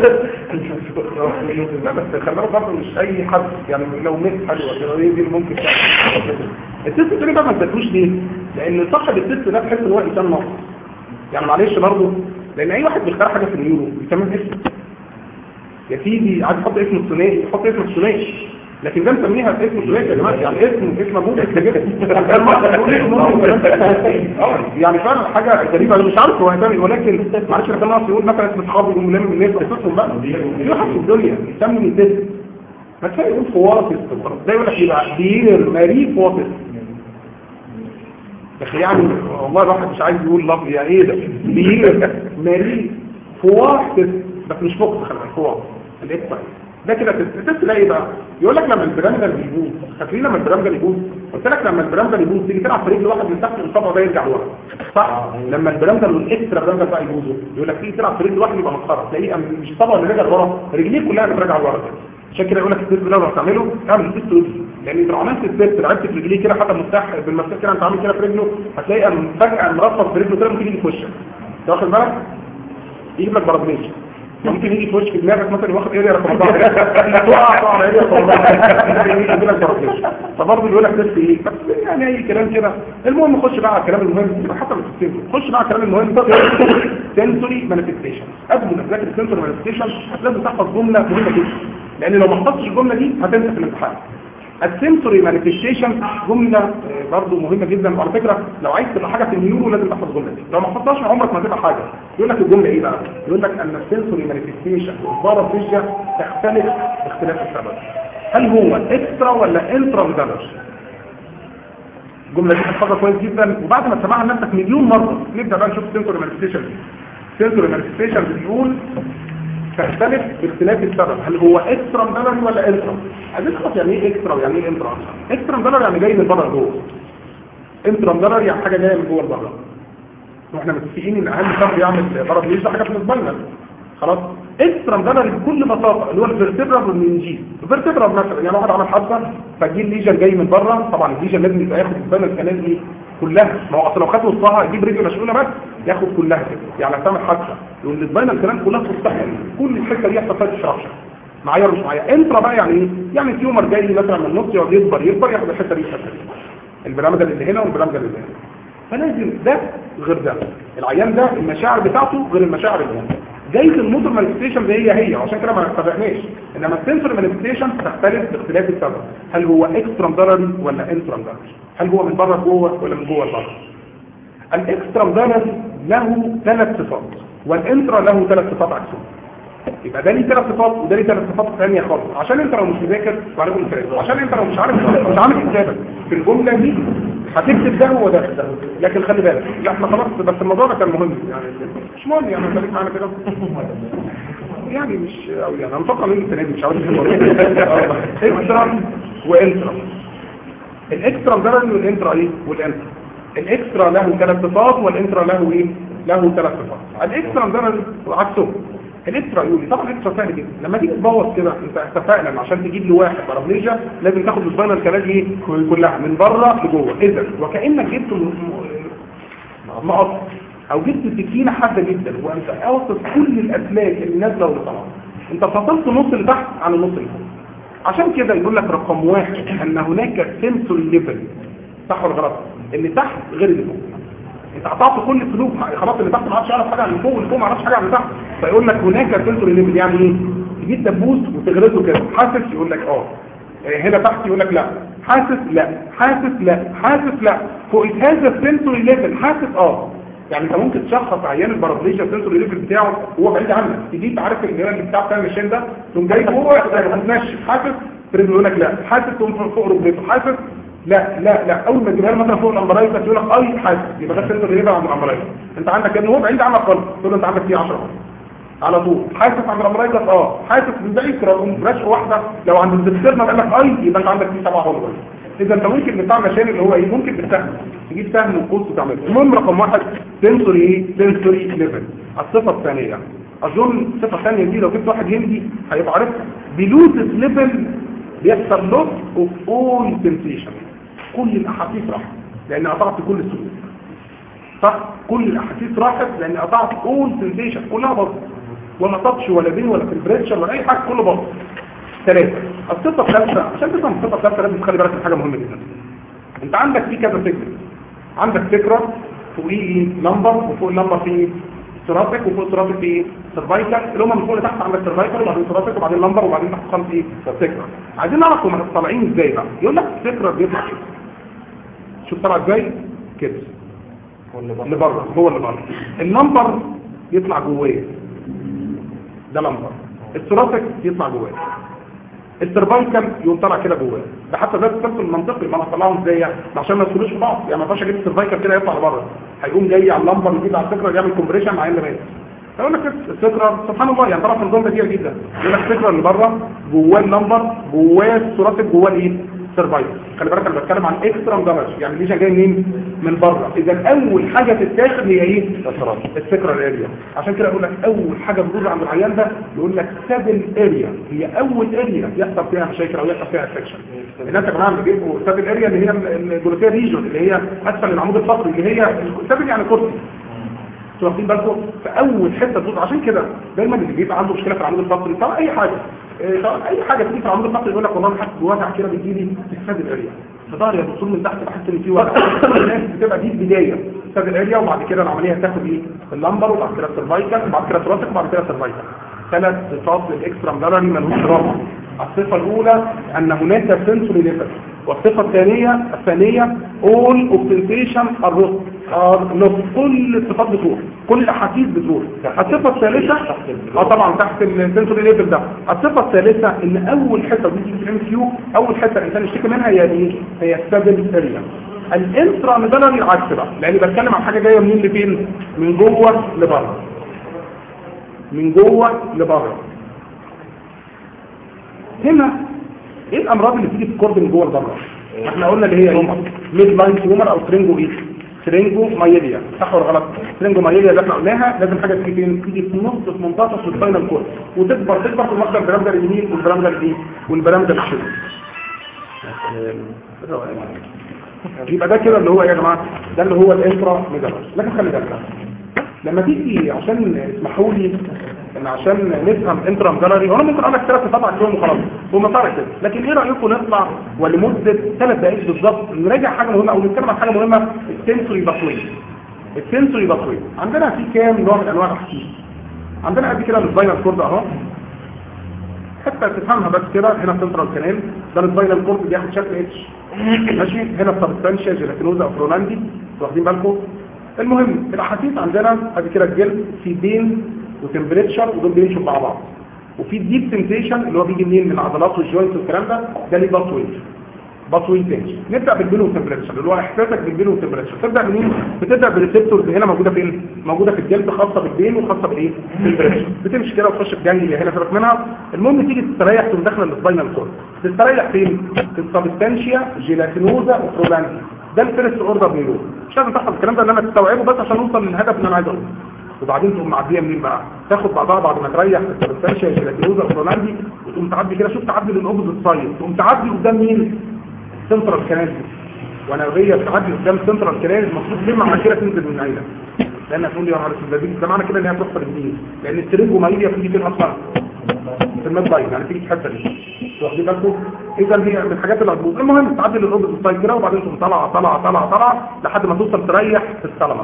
لا بس خلي بالك برضه مش اي حد يعني لو ميت حلوه كده هي دي اللي ممكن تعمل التست التاني بقى ما ادتوش ليه؟ لان صاحب التست ده تحس ان هو انسان ناقص يعني معلش برضه لان اي واحد بيختار حاجه في النيورو بيسميه اسم يا سيدي عايز يحط اسم الثنائي يحط اسم الثنائي لكن ده مسميها اسم الثلاثي يا جماعه يعني اسم اسم ابوك يعني فعلا حاجه غريبه انا مش عارف هو هيسمي ولكن معلش انا كان ناقص يقول مثلا اسم اصحابي يقوم لامم الناس قصتهم بقى في واحد في الدنيا يسمي التست ما كفايه يقول فواصل ده يقول لك ايه بقى دير ماري فواصل يا اخي يعني والله الواحد مش عايز يقول لفظ يعني ايه ده دير ماري فواصل بس مش فوق خلي بالك فواصل الاكس ده كده تلاقي بقى يقول لك لما البرامجل بيبوظ فاكرين لما البرامجل يبوظ قلت لك لما البرامجل يبوظ تيجي تلعب في رجل واحد من تحت الصبع ده يرجع لورا صح لما البرامجل والاكسترا برامجل بقى يبوظوا يقول لك تيجي تلعب في رجل واحد يبقى مسخره تلاقيه مش الصبع اللي رجع لورا رجليه كلها بترجع لورا كده عشان كده يقول لك التست ده لو هتعمله اعمل التست ودي لان لو عملت التست لعبت في رجليه كده حتى المفتاح بالمفتاح كده انت عامل كده في رجله هتلاقي فجاه مرفض في رجله كده ممكن يجي في وشك واخد بالك يجيب لك برابليشن ممكن يجي في وشك دماغك مثلا واخد اريا رقم 4 تقع تقع على اريا رقم 4 يجي لك برابليشن فبرضه بيقول لك تست ايه بس يعني اي كلام كده المهم خش بقى على الكلام المهم حتى مش السنسور خش بقى على الكلام المهم سنسوري مانيفستيشن قبل ما تذاكر السنسوري مانيفستيشن لازم تحفظ جمله مهمه جدا لان لو ما حفظتش الجمله دي هتنسى في الامتحان السنسوري مانيفستيشن جمله برضه مهمه جدا وعلى فكره لو عايز تبقى حاجه في النيورو لازم تحفظ الجمله دي لو ما حفظتهاش عمرك ما هتبقى حاجه يقول لك الجمله ايه بقى يقول لك ان السنسوري مانيفستيشن والبارافيجيا تختلف باختلاف السبب هل هو اكسترا ولا انترا مدرج الجمله دي تحفظها كويس جدا وبعد ما تسمعها لنفسك مليون مره نبدا بقى نشوف السنسوري مانيفستيشن السنسوري مانيفستيشن بيقول تختلف باختلاف السبب هل هو اكسترا مدلري ولا انترا عايزين نعرف يعني ايه اكسترا ويعني ايه انترا اكسترا مدلري يعني جاي من بره جوه انترامدلر يعني حاجه جايه من جوه لبره واحنا متفقين ان اهم سبب يعمل ضرب ليش ده حاجه بالنسبه لنا خلاص اكسترامدلر بكل بساطه اللي هو الفيرتبرال والمنجيز الفيرتبرال مثلا يعني واحد عمل حادثه فجي الليجن جاي من بره طبعا الليجن لازم يبقى ياخد السباينال الكنال دي كلها ما هو اصل لو خد نصها يجيب رجل مشغوله بس ياخد كلها كده يعني هتعمل حادثه يقول السباينال الكنال كلها تستحمل كل الحته دي يحصل فيها ديستراكشن معايا ولا مش معايا انترا بقى يعني ايه يعني تيومر جاي مثلا من النص يقعد يكبر يكبر ياخد الحته دي الحته دي البرامج اللي هنا والبرامج اللي هنا فلازم ده غير ده العيان ده المشاعر بتاعته غير المشاعر اللي هنا جايز الموتور مانيفستيشن هي هي عشان كده ما اتفقناش انما السنسور مانيفستيشن تختلف باختلاف السبب هل هو اكسترام ضرري ولا انترام ضرري هل هو من بره جوه ولا من جوه لبره الاكسترام ضرري له ثلاث صفات والانترا له ثلاث صفات عكسهم يبقى ده ليه ثلاث صفات وده ليه ثلاث صفات ثانيه خالص عشان انت لو مش مذاكر وعليكم السلام عشان انت لو مش عارف مش عامل حسابك في الجمله دي هتكتب ده هو ده لكن خلي بالك لا احنا خلاص بس الموضوع ده كان مهم يعني مش مهم يعني خليك معانا كده يعني مش او يعني انا مفكر ان السنه دي مش عارف ايه اكسترا وانترا الاكسترا ده والانترا ايه والانترا الاكسترا له ثلاث صفات والانترا له ايه له ثلاث صفات الاكسترا ده عكسه الاكسترا يقول لي طبعا الاكسترا سهل جدا لما تيجي تبوظ كده انت اتفقنا ان عشان تجيب لي واحد بارابليجيا لازم تاخد السباينال كلام ايه كلها من بره لجوه اذا وكانك جبت م- م- مقص او جبت سكينه حاده جدا وانت قاصص كل الاسلاك اللي نازله واللي طالعه انت فصلت النص اللي تحت عن النص اللي فوق عشان كده يقول لك رقم واحد ان هناك سنسوري ليفل صح ولا غلط اللي تحت غير اللي فوق انت قطعت كل السلوك خلاص اللي تحت ما عادش يعرف حاجه عن اللي فوق واللي فوق ما عرفش حاجه عن اللي تحت فيقول لك هناك سنسوري ليفل يعني ايه تجيب دبوس وتغرزه كده حاسس يقول لك اه اه، هنا تحت يقول لك لا حاسس لا حاسس لا حاسس لا فوق هذا السنسوري ليفل حاسس اه يعني انت ممكن تشخص عيان البارابليجيا السنسوري ليفل بتاعه هو بعيد عنك تجيب عارف الجيران اللي بتاع بتاع المشين ده تقوم جاي هو متنشف حاسس تريد يقول لك لا حاسس تقوم فوق ركبته حاسس لا لا لا اول ما تجيبها له مثلا فوق الامبرايز يقول لك اي حاسس يبقى ده سنسوري ليفل عند الامبرايز انت عندك ان هو بعيد عنك خالص تقول له انت عندك فيه 10 على طول حاسس عند الامراض اه حاسس من بعيد كده رشقه واحده لو عند الدكتور قال لك اي يبقى انت عندك فيه سبعه هرمون اذا انت ممكن بتاع مشان اللي هو ايه ممكن بالسهم تجيب سهم وقوس وتعمله المهم رقم واحد سنسوري ايه سنسوري ليفل الصفه الثانيه اظن الصفه الثانيه دي لو جبت واحد هندي هيبقى عارفها بلوتس ليفل بيحصل لوس اوف اول سنسيشن كل الاحاسيس راحت لان قطعت كل السلوك صح كل الاحاسيس راحت لان قطعت اول سنسيشن كلها باظت ولا تاتش ولا بين ولا تمبريتشر ولا اي حاجه كله باظ ثلاثه الصفه الثالثه عشان تفهم الصفه الثالثه لازم تخلي بالك من حاجه مهمه جدا انت عندك في كذا سيجمنت عندك فكره فوقيه نمبر وفوق النمبر في سيراتيك وفوق السيراتيك في سيرفايكال اللي هم من فوق لتحت عندك سيرفايكال وبعدين سيراتيك وبعدين نمبر وبعدين تحت خالص ايه فكره عايزين نعرف هم طالعين ازاي بقى يقول لك الفكره بيطلع كده شوف طلع ازاي كده اللي بره هو اللي بره النمبر يطلع جواه ده نمبر الثراسك يطلع جواه السيرفايكال يقوم طالع كده جواه ده حتى ده السبب المنطقي ما انا هطلعهم ازاي يعني عشان ما يدخلوش في بعض يعني ما ينفعش اجيب السيرفايكال كده يطلع لبره هيقوم جاي على اللمبر يجيب على الفكره يعمل كومبريشن مع اللي فيقول لك الفكره سبحان الله يعني طرف نظام كتير جدا يقول لك الفكره اللي بره جواه النمبر جواه الثراسك جواه الايه سيرفايكل خلي بالك انا بتكلم عن اكسترا دامج يعني ليش جاي منين من بره اذا اول حاجه تتاخد هي ايه السكرة الاريا عشان كده اقول لك اول حاجه بتدور عند العيان ده يقول لك سابل اريا هي اول اريا يحصل فيها مشاكل او يحصل فيها انفكشن الناس يا جماعه بيجيبوا سابل اريا اللي هي الجلوسيه ريجون اللي هي اسفل العمود الفقري اللي هي سابل يعني كرسي انتوا واخدين بالكم في اول حته تدور عشان كده دايما اللي بيبقى عنده مشكله في العمود الفقري طبعا اي حاجه إيه، طبعا اي حاجه تيجي في العمود الفقري يقول لك والله انا حاسس بوجع كده بيجي لي في سد الاريا في ظهري يا دكتور من تحت بحس ان في وجع الناس بتبقى دي البدايه سد الاريا وبعد كده العمليه هتاخد ايه اللمبر وبعد كده السيرفايكال وبعد كده الثراسك وبعد كده السيرفايكال ثلاث صفات للاكسترا مدرني ملهوش رابع الصفه الاولى ان هناك سنسوري ليفل والصفه الثانيه الثانيه all of sensation are lost are lost كل الصفات بتروح كل الاحاسيس بتروح الصفه الثالثه اه طبعا تحت السنسوري ليفل ده الصفه الثالثه ان اول حته دي في الام كيو اول حته الانسان يشتكي منها هي ايه هي السبل اريا الانترا ميدالري العكس بقى لان بتكلم عن حاجه جايه منين لفين من جوه لبره من جوه لبره هنا ايه الامراض اللي بتيجي في الكورد من جوه لبره احنا قلنا اللي هي ايه ميد لاين تيومر او ترينجو ايه ترينجو مايليا صح ولا غلط ترينجو مايليا اللي احنا قلناها لازم حاجه تيجي فين تيجي في نص في منتصف الفاينل كورد وتكبر تكبر في المقدر البرامجه اليمين والبرامجه اليمين والبرامجه الشمال يبقى ده كده اللي هو يا جماعه ده اللي هو الانترا ميدالر لكن خلي بالك لما تيجي عشان اسمحوا لي ان عشان نفهم انترا ميدالري وانا ممكن اقول لك ثلاث سبع كلهم وخلاص هم صار كده لكن ايه رايكم نطلع ولمده ثلاث دقائق بالظبط نراجع حاجه مهمه او نتكلم عن حاجه مهمه السنسوري باسوي السنسوري باسوي عندنا في كام نوع من انواع الاحاسيس عندنا قد كده السباينال كورد اهو حتى تفهمها بس كده هنا سنترال كانال ده السباينال كورد بياخد شكل اتش ماشي هنا السبستانشيا جيلاتينوزا افروناندي واخدين بالكم المهم الاحاسيس عندنا ادي كده الجلد في بين وتمبريتشر ودول بيمشوا مع بعض وفي ديب سنسيشن اللي هو بيجي منين من العضلات والجوينت والكلام ده ده ليه باسوي باسوي تاني نبدا بالبين والتمبريتشر اللي هو احساسك بالبين والتمبريتشر تبدا منين بتبدا بالريسبتورز هنا موجوده فين موجوده في الجلد خاصه بالبين وخاصه بالايه بالتمبريتشر بتمشي كده وتخش في جانجليا هنا سيبك منها المهم تيجي تستريح تقوم داخله السباينال كورد تستريح فين في السبستانشيا جيلاتينوزا وفرولاندي ده الفيرست اوردر نيرون مش لازم تحفظ الكلام ده ان انا تستوعبه بس عشان نوصل للهدف اللي انا عايز اقوله وبعدين تقوم معديه منين بقى تاخد بعضها بعد ما تريح في السبستانشيا جيلاتينوزا وفرولاندي وتقوم تعدي كده شوف تعدي للاوبوزيت سايد تقوم تعدي قدام مين سنترال كانال وانا وهي بتعدي قدام سنترال كانال المفروض لما على كده تنزل من العيله لان هتقول لي يا نهار اسود ده معنى كده ان هي تحصل جديد لان السرنج وماليا بتيجي فين اصلا في الميد لاين يعني تيجي في الحته دي واخدين بالكم اذا هي من الحاجات اللي هتبوظ المهم تعدي للاوبوزيت سايد كده وبعدين تقوم طالعه طالعه طالعه طالعه لحد ما توصل تريح في السلمه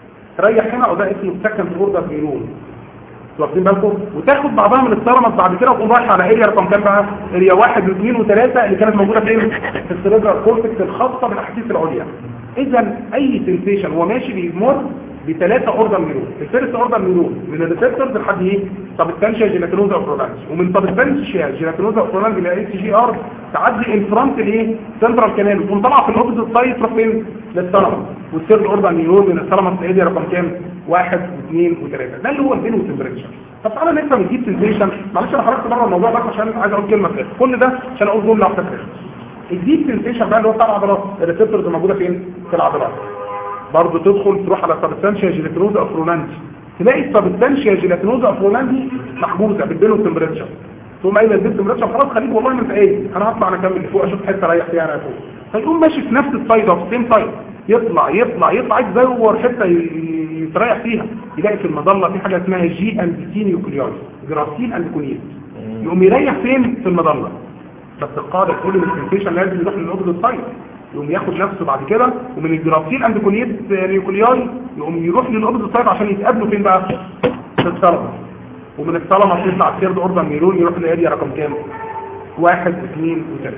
تريح هنا وده اسمه سكند اوردر نيرون واخدين بالكم وتاخد بعضها من الثرمس بعد كده وتقوم رايح على اريا رقم كام بقى اريا واحد واثنين وثلاثة اللي كانت موجودة فين في السيريبرال كورتكس الخاصة بالاحاسيس العليا اذا اي سنسيشن هو ماشي بيمر بثلاثة اوردر نيرون الفيرست اوردر نيرون من الريسبتورز لحد ايه سبستانشيا جيلاتينوزا اوفرولانس ومن سبستانشيا جيلاتينوزا اوفرولانس الى اتش جي ار تعدي ان فرونت الايه سنترال كانال وتقوم طالعه في الاوبوزيت سايد تروح فين للثلمس والثيرد اوردر نيرون من الثلمس لاريا رقم كام واحد واثنين وثلاثة ده اللي هو البين والتمبريتشر طب تعالى نفهم الديب سنسيشن معلش انا خرجت بره الموضوع بس عشان عايز اقول كلمه كده كل ده عشان اقول جمله واحده كده الديب سنسيشن بقى اللي هو بتاع العضلات الريسبتورز موجوده فين في العضلات برضه تدخل تروح على سبستانشيا جيلاتينوزا افرونانتي تلاقي السبستانشيا جيلاتينوزا افرونانتي محجوزه بالبين والتمبريتشر تقوم قايل البين والتمبريتشر خلاص خليك والله ما انت ايه انا هطلع انا اكمل فوق اشوف حته اريح فيها انا فوق فيقوم ماشي في نفس السايد اوف سيم سايد يطلع يطلع يطلع يزور حته يتريح فيها يلاقي في المظله في حاجه اسمها جي اند سي نيوكلياي جرافين اند كونيت يقوم يريح فين في المظله بس القاعده تقول ان السنسيشن لازم يروح للاوبوزيت سايد يقوم ياخد نفسه بعد كده ومن الجرافين اند كونيت نيوكلياي يقوم يروح للاوبوزيت سايد عشان يتقابلوا فين بقى في الثلمس ومن الثلمس يطلع الثيرد اوردر نيرون يروح لاريا رقم كام واحد اثنين وثلاثه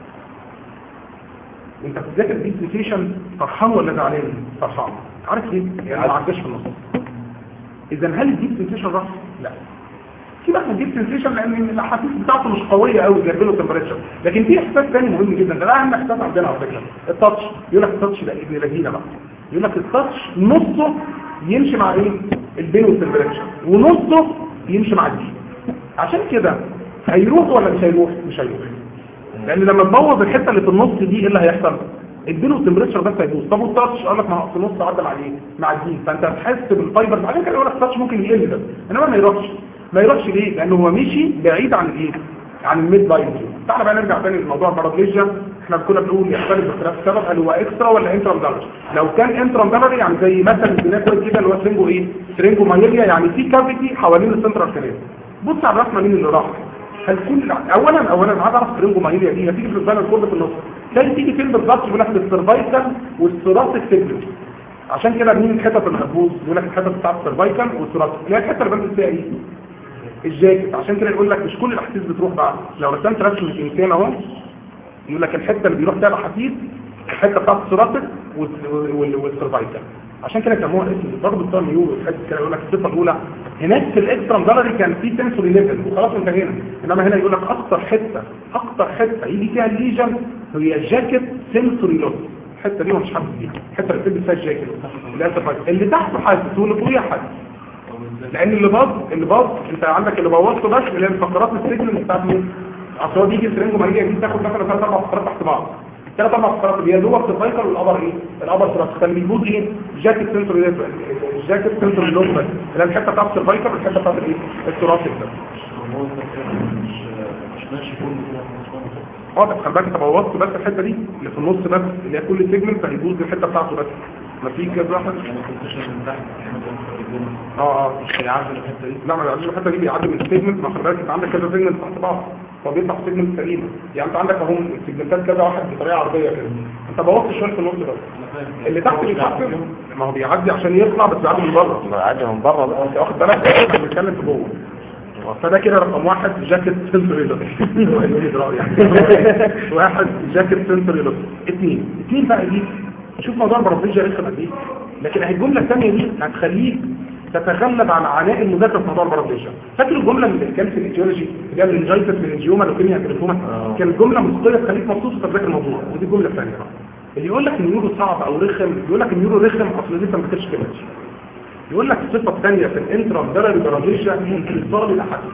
انت بتذاكر دي سنسيشن فرحان ولا زعلان فرحان عارف ليه يعني ما عداش في النص اذا هل الديب سنسيشن راح لا في بقى الديب سنسيشن لان الاحاسيس بتاعته مش قويه قوي زي البيلو تمبريتشر لكن في احساس ثاني مهم جدا ده اهم احساس عندنا على فكره التاتش يقول لك التاتش ده ابن لذينه بقى يقول لك التاتش نصه يمشي مع ايه البيلو تمبريتشر ونصه يمشي مع الدي عشان كده هيروح ولا مش هيروح مش هيروح لان لما تبوظ الحته اللي في النص دي ايه اللي هيحصل اديله التمبريتشر بس هيدوس طب والتاتش قال لك ما في النص عدى مع الايه مع الدين فانت هتحس بالفايبر بعدين كده يقول لك التاتش ممكن يقل ده انما ما يروحش ما يروحش ليه لانه هو مشي بعيد عن الايه عن الميد لاين تعالى بقى نرجع تاني لموضوع البارابليجيا احنا كنا بنقول يختلف باختلاف السبب هل هو اكسترا ولا انترا دارج لو كان انترا دارج يعني زي مثلا البناء كويس كده اللي هو سرينجو ايه سرينجو مايليا يعني في كافيتي حوالين السنترال كانال بص على الرسمه مين اللي راح هل كل اولا اولا عايز اعرف سرينجو مايليا دي هتيجي في الفاينل كورد في النص تلاقي تيجي فين بالظبط يقول لك في السرفايكال والثوراسيك سيجمنت عشان كده مين الحتت اللي هتبوظ يقول لك الحتت بتاعت السرفايكال والثوراسيك اللي هي الحته اللي بنزل فيها ايه الجاكيت عشان كده يقول لك مش كل الاحاسيس بتروح بقى لو رسمت رسمه الانسان اهو يقول لك الحته اللي بيروح فيها الاحاسيس الحته بتاعت الثوراسيك والسرفايكال عشان كده سموها اسم برضه بتاع نيورو تحس كده يقول لك الصفه الاولى هناك في الاكسترا جالري كان في سنسوري ليفل وخلاص انتهينا انما هنا يقول لك اكتر حته اكتر حته يجي فيها الليجن هي جاكيت سنسوري لوس الحته دي مش حاسس بيها الحته اللي بتلبس فيها الجاكيت اللي تحته حاسس واللي فوقيها حاسس لان اللي باظ اللي باظ انت عندك اللي بوظته بس اللي هي الفقرات السجن بتاعت مين اصل هو بيجي السرنج وماليه دي تاخد مثلا ثلاث اربع فقرات تحت بعض ثلاث اربع فقرات اللي هي اللور سيرفايكال والابر ايه الابر ثوراسيك كان بيبوظ ايه جاكيت سنسوري الجاكيت سنسوري لوب بس اللي هي الحته بتاعت السيرفايكال والحته بتاعت الايه الثوراسيك ده اه طب خلي بالك انت بوظت بس الحته دي اللي في النص بس اللي هي كل سيجمنت هيبوظ الحته بتاعته بس ما في كده واحد اه اه مش هيعدل الحته دي لا ما بيعديش الحته دي بيعدي من السيجمنت ما خلي بالك انت عندك كذا سيجمنت تحت بعض فبيطلع سيجمنت سليمه يعني انت عندك اهو السيجمنتات كذا واحد بطريقه عرضيه كده انت بوظت شويه في النص بس اللي تحت بيتحسن ما هو بيعدي عشان يطلع بس بيعدي من بره عادي من بره بقى انت واخد بالك انت بتتكلم في جوه فده كده رقم واحد جاكيت سنسوري لوك واحد جاكيت سنسوري لوك اثنين اثنين بقى دي شوف موضوع البرازيليا رخم قد ايه لكن الجمله الثانيه دي هتخليك تتغلب على عناء المذاكره في موضوع البرازيليا فاكر الجمله اللي كانت في الايديولوجي اللي هي الانجايتس من الجيوما لوكيميا تليفوما كانت جمله مسطيه تخليك مبسوط في تذاكر الموضوع ودي الجمله الثانيه بقى اللي يقول لك النيورو صعب او رخم يقول لك النيورو رخم اصل لسه ما كانتش كده يقول لك الصفه الثانيه في الانترا داري برازيليا انتصار الاحاديث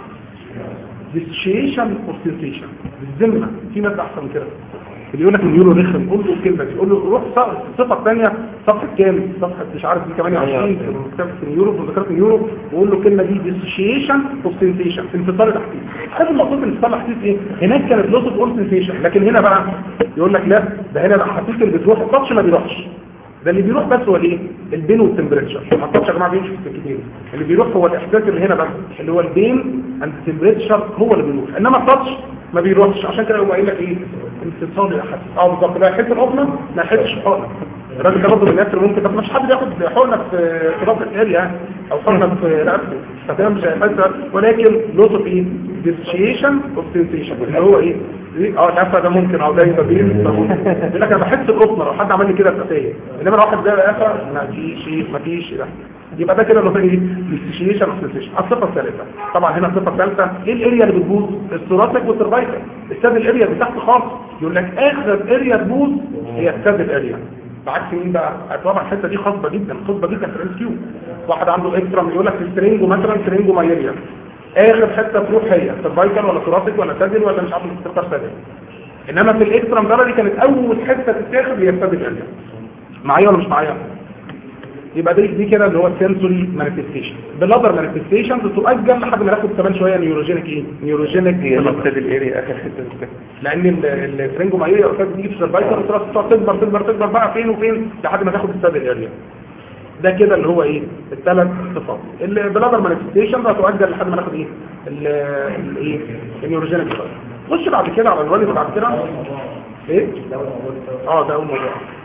ديسشيشن اور سنسيشن بالذمه في ماده احسن من كده اللي يقول لك النيورو رخم قول له الكلمه دي قول له روح الصفه الثانيه صفحه كام صفحه مش عارف دي 28 في كتاب النيورو في ذكرت النيورو وقول له الكلمه دي ديسشيشن اور سنسيشن انتصار الاحاسيس عارف المقصود من انتصار الاحاسيس ايه هناك كانت لوس اوف اول سنسيشن لكن هنا بقى يقول لك لا ده هنا الاحاسيس اللي بتروح التاتش ما بيروحش ده اللي بيروح بس هو الايه البين والتمبريتشر ما التاتش يا جماعه بيمشي في السكتين اللي بيروح هو الاحساس اللي هنا بس اللي هو البين اند التمبريتشر هو اللي بيروح انما التاتش ما بيروحش عشان كده هو قايل لك ايه انفصال الاحاسيس اه بالظبط لا يحس القطنه ما يحسش الحقنه الراجل ده برضه من الناس اللي ممكن بس مش حد بياخد حقنه في في ضغط الاريا يعني او حقنه في رقبته فده مش هيحس ولكن لوس اوف ايه ديسشيشن اوف سنسيشن اللي هو ايه إيه؟ اه العفه ده ممكن او ده يبقى بين يقول لك انا بحس القطنه لو حد عمل لي كده فتايه انما لو واحد ده قفا ما فيش ما فيش ده يبقى ده كده اللي هو ايه ديسشيشن اوف سنسيشن الصفه الثالثه طبعا هنا الصفه الثالثه ايه الاريا اللي بتبوظ الثوراسيك والسيرفايكال السد الاريا اللي تحت خالص يقول لك اخر اريا تبوظ هي السد الاريا بعكس مين بقى طبعا الحته دي خصبه جدا خصبه جدا في الام كيو واحد عنده اكسترا يقول لك السرنجو مثلا سرنجو مايليا اخر حته تروح هي سيرفايكال ولا ثوراسيك ولا سادل ولا مش عارف تختار سادل انما في الاكسترا ده دي كانت اول حته تتاخد هي السادل اريا معايا ولا مش معايا يبقى دي دي كده اللي هو السنسوري مانيفستيشن باللادر مانيفستيشن بتؤجل لحد ما ناخد كمان شويه نيوروجينيك ايه نيوروجينيك هي نقطة الاريا اخر حته بتاعتها. لان الفرنجومايليا يا استاذ بتيجي في السيرفايكال وتروح تقعد تكبر تكبر تكبر بقى فين وفين لحد ما تاخد السادل اريا ده كده اللي هو ايه الثلاث صفات البلادر مانيفستيشن ده تؤجل لحد ما ناخد ايه الايه النيوروجينيك خش بعد كده على الوالد بعد كده ايه اه ده اول موضوع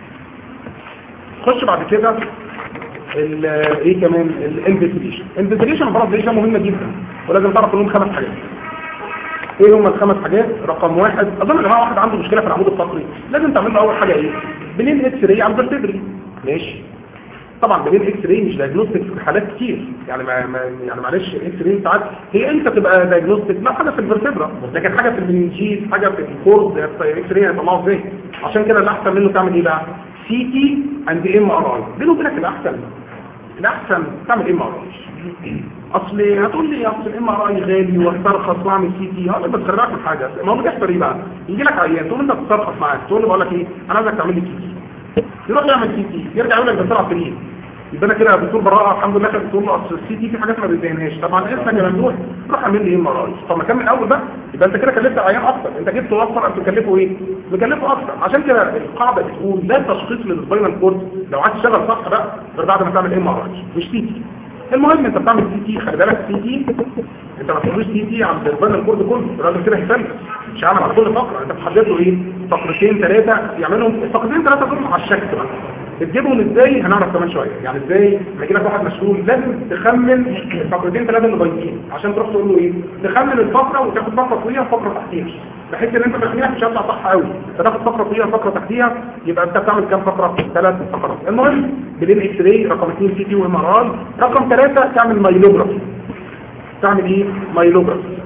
خش بعد كده ال- ايه كمان الانفستيجيشن الانفستيجيشن برضه ليش مهمه جدا ولازم تعرف لهم خمس حاجات ايه هم الخمس حاجات رقم واحد اظن يا جماعه واحد عنده مشكله في العمود الفقري لازم تعمل له اول حاجه ايه بنين اكس راي على الفرتبري ماشي طبعا بنين اكس راي مش دايجنوستيك في حالات كتير يعني ما ما يعني معلش اكس راي ساعات هي انت تبقى دايجنوستيك لا حاجه في الفرتبرا لكن حاجه في المنجيز حاجه في الكورد اكس راي هيطلعه ازاي عشان كده الاحسن منه تعمل ايه بقى سي تي اند ام ار اي بينه وبينك الاحسن الاحسن تعمل ام ار اي اصل هتقول لي اصل الام ار اي غالي واسترخص واعمل سي تي هقول لك بس خلي بالك من حاجه ما هو بيحصل ايه بقى يجي لك عيان تقول انت بتسترخص معاك تقول له بقول لك ايه انا عايزك تعمل لي سي تي يروح يعمل سي تي يرجع يقول لك ده طلع فري يبقى انا كده يا دكتور براءه الحمد لله كده بتقول له اصل السي تي في حاجات ما بتبينهاش طبعا اسمك يا ممدوح روح اعمل لي ام ار اي طب ما كان من الاول بقى يبقى انت كده كلفت العيان اكتر انت جبت توفر انت تكلفه ايه تكلفه اكتر عشان كده القاعده بتقول لا تشخيص للسباينال كورد لو عايز تشتغل صح بقى غير بعد ما تعمل ام ار اي مش سي تي المهم انت بتعمل سي تي خلي بالك سي تي انت ما تقولوش سي تي عند السباينال كورد كله الراجل كده هيفلس مش عامل على كل فقره انت بتحدد له ايه فقرتين ثلاثه يعملهم الفقرتين ثلاثه دول على الشكل بقى تجيبهم ازاي هنعرف كمان شويه يعني ازاي لما يجي لك واحد مشغول لازم تخمن الفقرتين ثلاثه اللي بايظين عشان تروح تقول له ايه تخمن الفقره وتاخد فقره فوقيها وفقره تحتيها بحيث ان انت تخمينها مش هتطلع صح قوي فتاخد فقره فوقيها وفقره تحتيها يبقى انت بتعمل كام فقره ثلاث فقرات المهم بلين اكس راي رقم 2 سي تي وام ار اي رقم ثلاثه تعمل مايلوجرافي تعمل ايه مايلوجرافي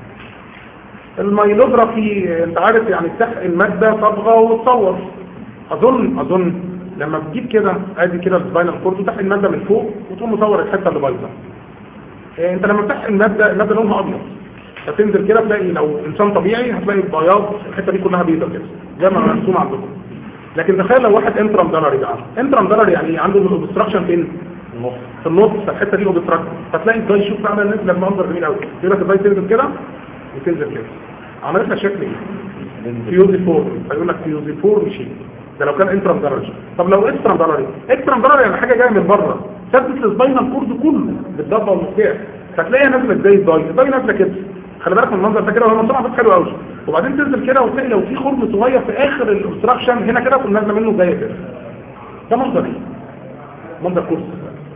المايلوجرافي انت عارف يعني تحقن الماده صبغه وتصور اظن اظن لما بتجيب كده ادي كده السباينال كورد وتحقن الماده من فوق وتقوم مصور الحته اللي بايظه إيه، انت لما بتحقن الماده الماده لونها ابيض فتنزل كده تلاقي لو انسان طبيعي هتلاقي البياض الحته دي كلها بيضاء كده زي ما مرسوم عندكم لكن تخيل لو واحد انترم دولاري بقى انترم دولاري يعني عنده اوبستراكشن فين في النص فالحته دي اوبستراكشن فتلاقي الداي يشوف فعلا نازله بمنظر جميل قوي يقول لك الداي تنزل كده وتنزل كده عملت لها شكل ايه فيوزي فور هيقول لك فيوزي فور مشي ده لو كان انترم دولاري طب لو اكسترم دولاري اكسترم دولاري يعني حاجه جايه من بره ثبت السباينال كورد كله بالضبه والمفتاح فتلاقيها نازله زي الداي الداي نازله كده خلي بالك من المنظر ده كده وهو منظر بس حلو قوي وبعدين تنزل كده وتلاقي لو في خرم صغير في اخر الاوبستراكشن هنا كده تكون نازله منه زي كده ده منظر ايه منظر كرسي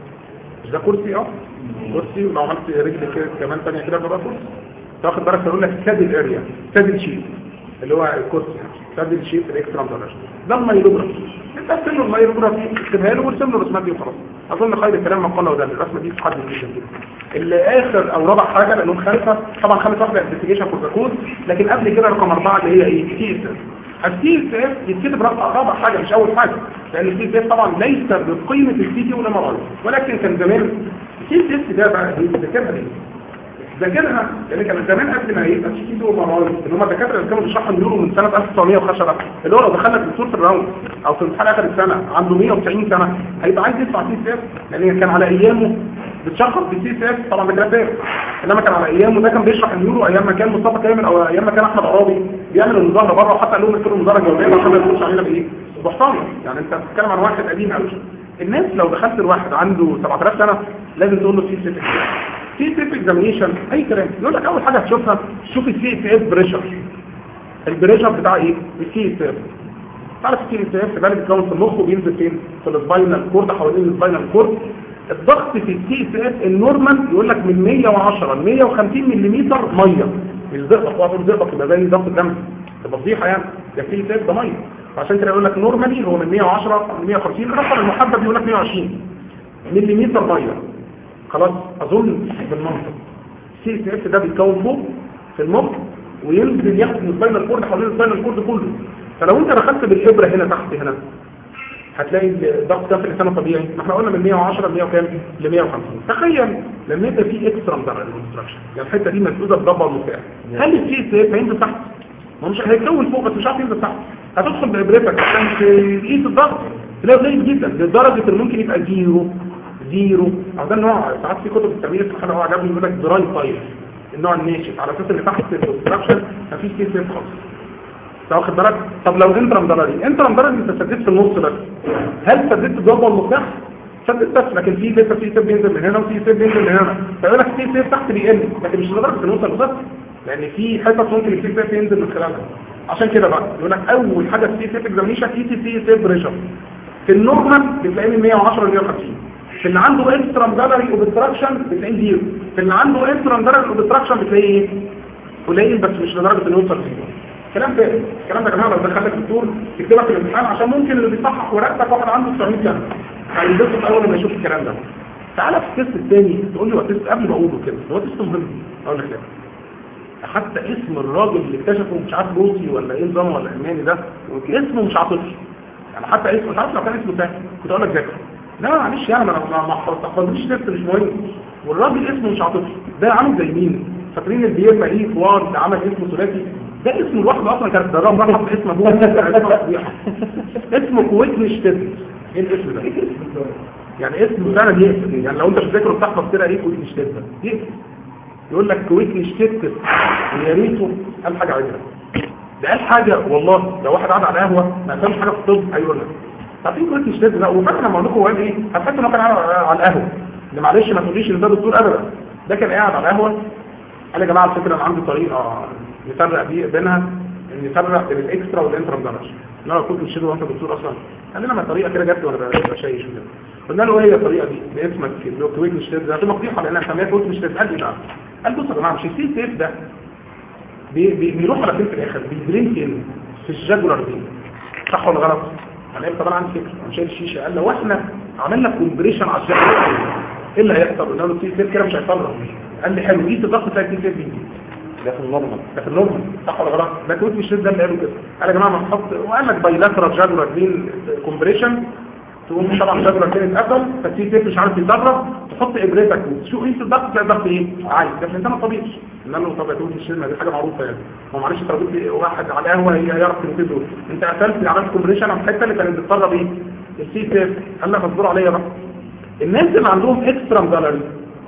مش ده كرسي اه كرسي ولو عملت رجل كده كمان ثانيه كده بقى كرسي تاخد بالك تقول لك سادل اريا سادل شيت اللي هو الكرسي سادل شيت الاكسترا درجه ده المايلوجرافي انت ارسم له المايلوجرافي اكتبها له وارسم له الرسمات دي وخلاص اظن خير الكلام ما قاله ده الرسمه دي تحدد جدا كده اللي اخر او رابع حاجه لانهم خامسه طبعا خامس واحده انفستيجيشن فور ذا كود لكن قبل كده رقم اربعه اللي هي ايه تي اس اف التي اس اف يتكتب رقم رابع حاجه مش اول حاجه لان التي اس اف طبعا ليس بقيمه السي تي ولا مرض ولكن كان زمان التي اس اف ده بقى بيذاكرها ليه؟ ذاكرها لان كان زمان قبل ما يبقى في كيدو ومراوي ان هم الدكاتره اللي كانوا بيشرحوا النيورو من سنه 1910 اللي هو لو دخلنا في دكتور في الراوند او في امتحان اخر السنه عنده 190 سنه هيبقى عايز يدفع سي سي اف لان كان على ايامه بتشخص بالسي سي اف طبعا ده كلام فارغ انما كان على ايامه ده كان بيشرح النيورو ايام ما كان مصطفى كامل او ايام ما كان احمد عرابي بيعمل المظاهره بره وحتى قال لهم اكتبوا المظاهره الجويه عشان ما يقولوش علينا بايه؟ بحصانه يعني انت بتتكلم عن واحد قديم قوي الناس لو دخلت الواحد عنده 7000 سنه لازم تقول له سي سي اف في سيف اكزامينيشن اي كلام يقول لك اول حاجه هتشوفها شوف السي اس اف بريشر البريشر بتاع ايه السي اس اف تعرف السي اس اف ده اللي بيتكون في المخ وبينزل فين في السباينال كورد حوالين السباينال كورد الضغط في السي اس اف النورمال يقول لك من 110 ل 150 ملم ميه مش زئبق هو زئبق يبقى زي ضغط الدم تبقى فضيحه يعني ده السي اس اف ده ميه فعشان كده يقول لك نورمالي هو من 110 ل 150 الرقم المحدد يقول لك 120 ملم ميه خلاص اظن بالمنطق سي اس اف ده بيتكون فوق في المخ وينزل ياخد من السباينال كورد حوالين السباينال كورد كله فلو انت دخلت بالابره هنا تحت هنا هتلاقي الضغط ده في الانسان الطبيعي ما احنا قلنا من 110 ل 100 وكام ل 150 تخيل لما يبقى في اكسترا مدرج الكونستراكشن يعني الحته دي مسدوده بضبه المفتاح هل السي اس اف هينزل تحت ما مش هيتكون فوق بس مش عارف ينزل تحت هتدخل بابرتك عشان تقيس الضغط تلاقيه قليل جدا لدرجه ان ممكن يبقى زيرو زيرو او ده النوع ساعات في كتب التمريض سبحان الله عجبني يقول لك دراي فاير النوع الناشف على اساس ان تحت الاوبستراكشن مفيش سي سي خالص انت واخد بالك طب لو انترم ضرري انترم ضرري انت سددت في النص بس هل سددت الضربه المفتاح سددت بس لكن في لسه في سيف بينزل من هنا وفي سيف بينزل من هنا فيقول لك في سيف تحت بيقل لكن مش لدرجه انه يوصل لصفر لان في حتت ممكن السي سيف ينزل من خلالها عشان كده بقى يقول لك اول حاجه في سيف اكزامينشن اي تي سي سيف بريشر في النورمال بتلاقيه من 110 ل 150 في اللي عنده انترم دالري اوبستراكشن بتلاقيه زيرو في اللي عنده انترم دالري اوبستراكشن بتلاقيه ايه قليل بس مش لدرجه انه يوصل زيرو كلام فارغ الكلام ده يا جماعه لو دخلك الدكتور يكتبها في الامتحان عشان ممكن اللي بيصحح ورقتك واحد عنده 900 سنه هينبسط اول لما يشوف الكلام ده تعالى في التست الثاني تقول لي هو التست قبل ما اقوله كده هو تست مهم اقول لك لا حتى اسم الراجل اللي اكتشفه مش عارف روسي ولا ايه نظام ولا الماني ده اسمه مش عاطفي يعني حتى اسمه مش عارف لو كان اسمه سهل كنت اقول لك ذاكر لا معلش يعني انا ما حفظتش تست مش مهم والراجل اسمه مش عاطفي ده عامل زي مين فاكرين البيير ماليه فوار ده عمل اسمه ثلاثي ده اسم لوحده اصلا كانت درام مرحب باسم ابوه اسمه كويت نشتد ايه الاسم ده يعني اسمه فعلا يقفل يعني لو انت مش فاكره بتحفظ كده ايه كويت نشتد ده يقفل يقول لك كويت نشتد ويا ريته قال حاجه عجيبه ده قال حاجه والله لو واحد قاعد على قهوه ما فهمش حاجه في الطب هيقول لك عارفين كويت نشتد ده وفاكر لما اقول لكم هو قال ايه هتحس انه كان على القهوه اللي معلش ما تقوليش ان ده دكتور ابدا ده كان قاعد على القهوه قال يا جماعه على فكره انا عندي طريقه نفرق بيه بينها نفرق بين الاكسترا والانترم درج انا كنت مش وانت دكتور اصلا قال لنا ما طريقه كده جت وانا بشيش وكده قلنا له ايه هي الطريقه دي باسمك اللي هو كويك مش ده تبقى فضيحه لان انا سميتها كويك مش قال لي بقى قال بصوا يا جماعه مش السي سيف ده بي بي بيروح على فين في الاخر بيدرين فين في الجاجولار دي صح ولا غلط انا قلت طبعا عندي فكره انا شايل الشيشه قال لو احنا عملنا كومبريشن على الجاجولار ايه اللي هيحصل قلنا له السي سيف كده مش هيطلع قال لي حلو قيس الضغط بتاع السي سيف بيجي ده في النورمال ده في النورمال صح ولا غلط ما كنت مش ده اللي قالوا كده قال يا جماعه ما نحط وقال لك بايلاترال جاجولار دين كومبريشن تقوم طبعا الشجره كانت اتقفل فالسي تيب مش عارف يتدرب تحط ابرتك وتشوف انت الضغط تلاقي الضغط ايه عالي ده في الانسان الطبيعي انما طبعا تقول الشرمه دي حاجه معروفه يعني هو معلش تربيت واحد على قهوه يعرف تنتظر انت قفلت عملت كومبريشن على الحته اللي كانت بتتدرب ايه السي تيب قال لك اصبروا عليا بقى الناس اللي عندهم اكسترا جالري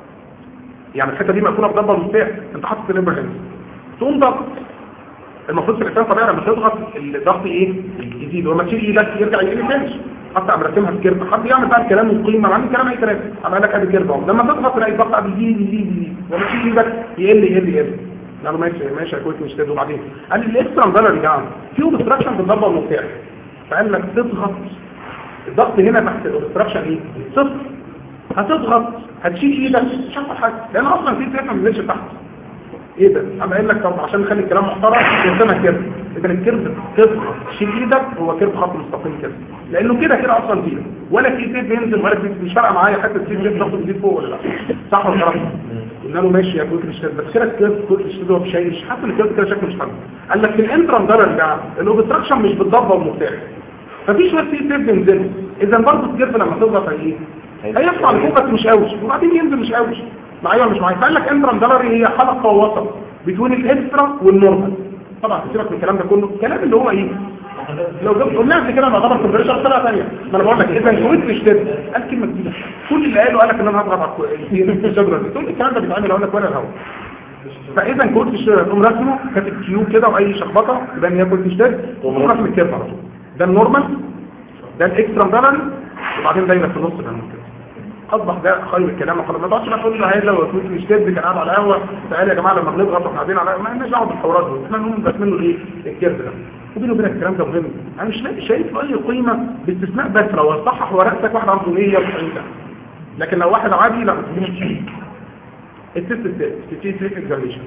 يعني الحته دي مقفوله بضربه مفتاح انت حاطط الليبر هنا تقوم ضغط المفروض في الانسان طبيعي لما تضغط الضغط ايه يزيد ولما تشيل ايدك يرجع يقل تاني حتى عم رسمها في كيرف حد يعمل بقى الكلام والقيمه مع ان الكلام اي كلام عمل لك ادي كيرف اهو لما تضغط تلاقي الضغط قاعد يزيد يزيد يزيد ولما تشيل ايدك يقل يقل يقل قال له ماشي ماشي يا كويس مش تدوم بعدين قال لي الاكسترا دولار يا جماعه في اوبستراكشن في الضربه المفتاح فقال لك تضغط الضغط هنا تحت الاوبستراكشن ايه صفر هتضغط هتشيل ايدك مش هتعمل حاجه لان اصلا في تريفه ما بتنزلش تحت ايه ده انا قايل لك طب عشان نخلي الكلام محترم قدامك كده اذا الكيرف تضغط تشيل ايدك هو كيرف خط مستقيم كده لانه كده كده اصلا فيه ولا في تيب ينزل ولا في مش فارقه معايا حتى التيب ينزل ضغط يزيد فوق ولا لا صح ولا غلط قلنا له ماشي يا كويك مش بس كده الكيرف كويك مش هو بشيء مش حاسس ان الكيرف كده شكله مش حلو قال لك في الانترم ده ده الاوبستراكشن مش بالضبه والمفتاح ففي شويه في تيب ينزل اذا برضه الكيرف لما تضغط هي هيطلع لفوق بس مش قوي وبعدين ينزل مش قوي معايا ولا مش معايا فقال لك انترم دولاري هي حلقه وسط بين الاكسترا والنورمال طبعا سيبك من الكلام ده كله الكلام اللي هو ايه لو جبت قلنا قبل كده انا ضرب كومبريشن طلع ثانيه ما انا بقول لك اذا كويت مش كده قال كلمه جديده كل اللي قاله قال لك ان انا هضغط على الشجره دي تقول لي الكلام ده بيتعمل اقول لك ولا الهوا فاذا كويت مش كده تقوم راسمه كاتب كيو كده واي شخبطه يبقى ان هي كويت مش كده وتقوم راسم الكيرف على طول ده النورمال ده الاكسترا دولاري وبعدين دايره في النص ده الممكن اصبح ده خير الكلام وخلاص ما تقعدش بقى تقول له هاي لو كنت مش كده كان قاعد على قهوه فقال يا جماعه لما بنضغط واحنا قاعدين على ما لناش دعوه بالحوارات دي احنا نقوم بس منه ايه الكيرف ده وبيني وبينك الكلام ده مهم انا مش لاقي شايف اي قيمه باستثناء بس لو صحح ورقتك واحد عنده 190 ده لكن لو واحد عادي لا التست الثالث في تريك اكزاميشن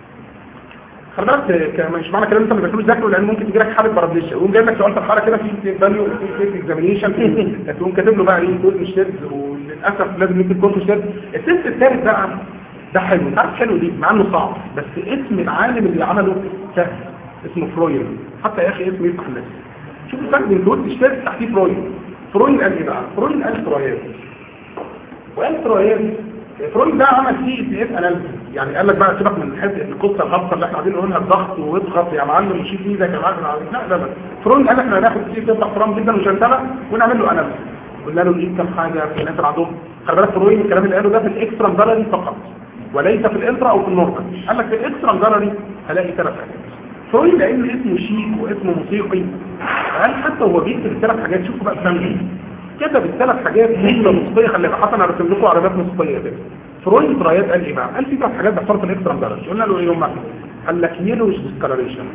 خلي بالك مش معنى كلام انت ما بتعملوش ذاكره لان ممكن تجي لك حاله بارابليشيا ويقوم جايب لك سؤال في الحاله كده في فاليو في اكزامينيشن تقوم كاتب له بقى ايه كود مش ترد وللاسف لازم يكتب كود مش ترد التست الثالث بقى ده حلو انت عارف حلو ليه مع انه صعب بس اسم العالم اللي عمله سهل اسمه فرويد حتى يا اخي اسمه يفتح الناس شوف الفرق بين كود مش ترد تحتيه فرويد فرويد قال ايه بقى فرويد قال فرويد وقال فرويد فرويد ده عمل فيه سي اس اناليسيس يعني قال لك بقى سيبك من حته القصه الخاصه اللي احنا قاعدين نقولها الضغط واضغط يا معلم وشيل ايدك يا معلم لا لا لا فرويد قال احنا هناخد سي تبقى فرام جدا وشنتله ونعمل له اناليسيس قلنا له ايه كام حاجه في الناس اللي عندهم خلي بالك فرويد الكلام اللي قاله ده في الاكسترا دولاري فقط وليس في الانترا او في النورمال قال لك في الاكسترا دولاري هلاقي ثلاث حاجات فرويد لان اسمه شيك واسمه موسيقي قال حتى هو بيكتب الثلاث حاجات شوفوا بقى فهمني كتب الثلاث حاجات جمله نصفيه خلي بالك حسن انا رسم لكم علامات نصفيه كده فرويد في رايات قال ايه بقى قال في ثلاث حاجات بيحصلوا في الاكسترا دولاري قلنا له ايه هم قال لك يلوش ديسكلريشن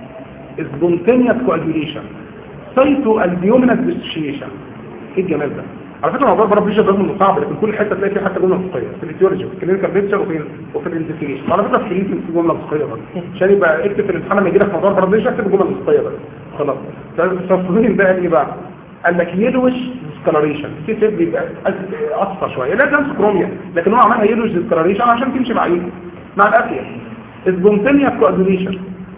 سبونتينيوس كواجوليشن سايتو البيومينس ديسوشيشن ايه الجمال ده على فكره موضوع برا فيجن رغم انه صعب لكن كل حته تلاقي فيها حتى جمله نطقيه في الاتيولوجي في الكلينيكال بيكتشر وفي وفي الانفستيجيشن وعلى فكره في الكلينيكال في جمله نطقيه برضه عشان يبقى اكتب في الامتحان لما يجي لك موضوع برا فيجن اكتب جمله نطقيه بس خلاص فالتصوير ده قال ايه بقى قال لك يلوش ديسكلريشن في سيب بيبقى اصفر شويه لا ده كروميا لكن هو عملها يلوش ديسكلريشن عشان تمشي مع ايه مع الافيا سبونتينيوس كواجوليشن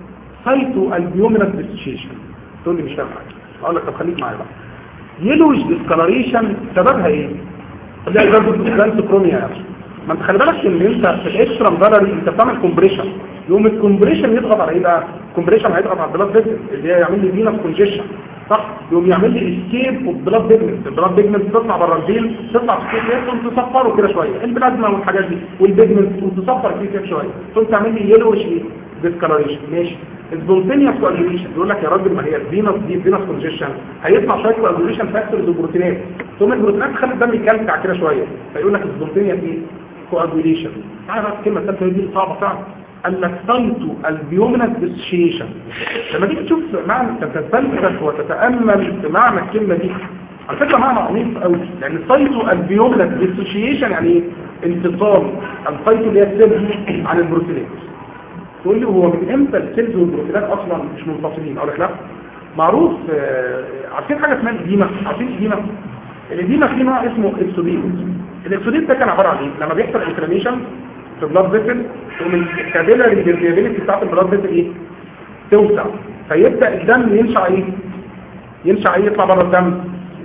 سايتو البيومينس ديسوشيشن تقول لي مش فاهم حاجه اقول لك طب خليك معايا بقى يلوش ديسكلريشن سببها ايه ده برضه ديسكلريشن كروميا يعني ما انت خلي بالك ان انت في الاكسترا فالري انت بتعمل كومبريشن يوم الكومبريشن يضغط على ايه بقى الكومبريشن هيضغط على البلاد فيسل اللي هي يعمل لي فينا كونجيشن صح يوم يعمل لي اسكيب والبلاد بيجمنت البلاد بيجمنت تطلع بره الجيل تطلع في الكيس تصفره كده شويه البلازما والحاجات دي والبيجمنت وتصفر فيه شويه ثم تعمل لي يلوش ايه ديسكلريشن ماشي سبونتينيوس كواجوليشن يقول لك يا راجل ما هي الفينس دي فينس كونجيشن هيطلع شويه كواجوليشن فاكتورز وبروتينات ثم البروتينات تخلي الدم يكلكع كده شويه فيقول لك سبونتينيوس ايه كواجوليشن تعالى بقى الكلمه الثالثه دي صعبه فعلا قال لك سايتو البيومينس ديسوشيشن لما تيجي تشوف معنى تتفلسف وتتامل في معنى الكلمه دي على فكره معنى عميق قوي يعني سايتو البيومينس ديسوشيشن يعني ايه انفصال السايتو اللي هي السيل عن البروتينات تقول لي هو من امتى السيلز والبروتينات اصلا مش منفصلين اقول لك لا معروف آه، عارفين حاجه اسمها الاديمه عارفين الاديمه الاديمه في نوع اسمه اكسوديت الاكسوديت ده كان عباره عن ايه لما بيحصل انفلاميشن في البلاد فيسل تقوم الكابيلاري البرميابيلتي بتاعت البلاد فيسل ايه توسع فيبدا الدم ينشع ايه ينشع ايه يطلع بره الدم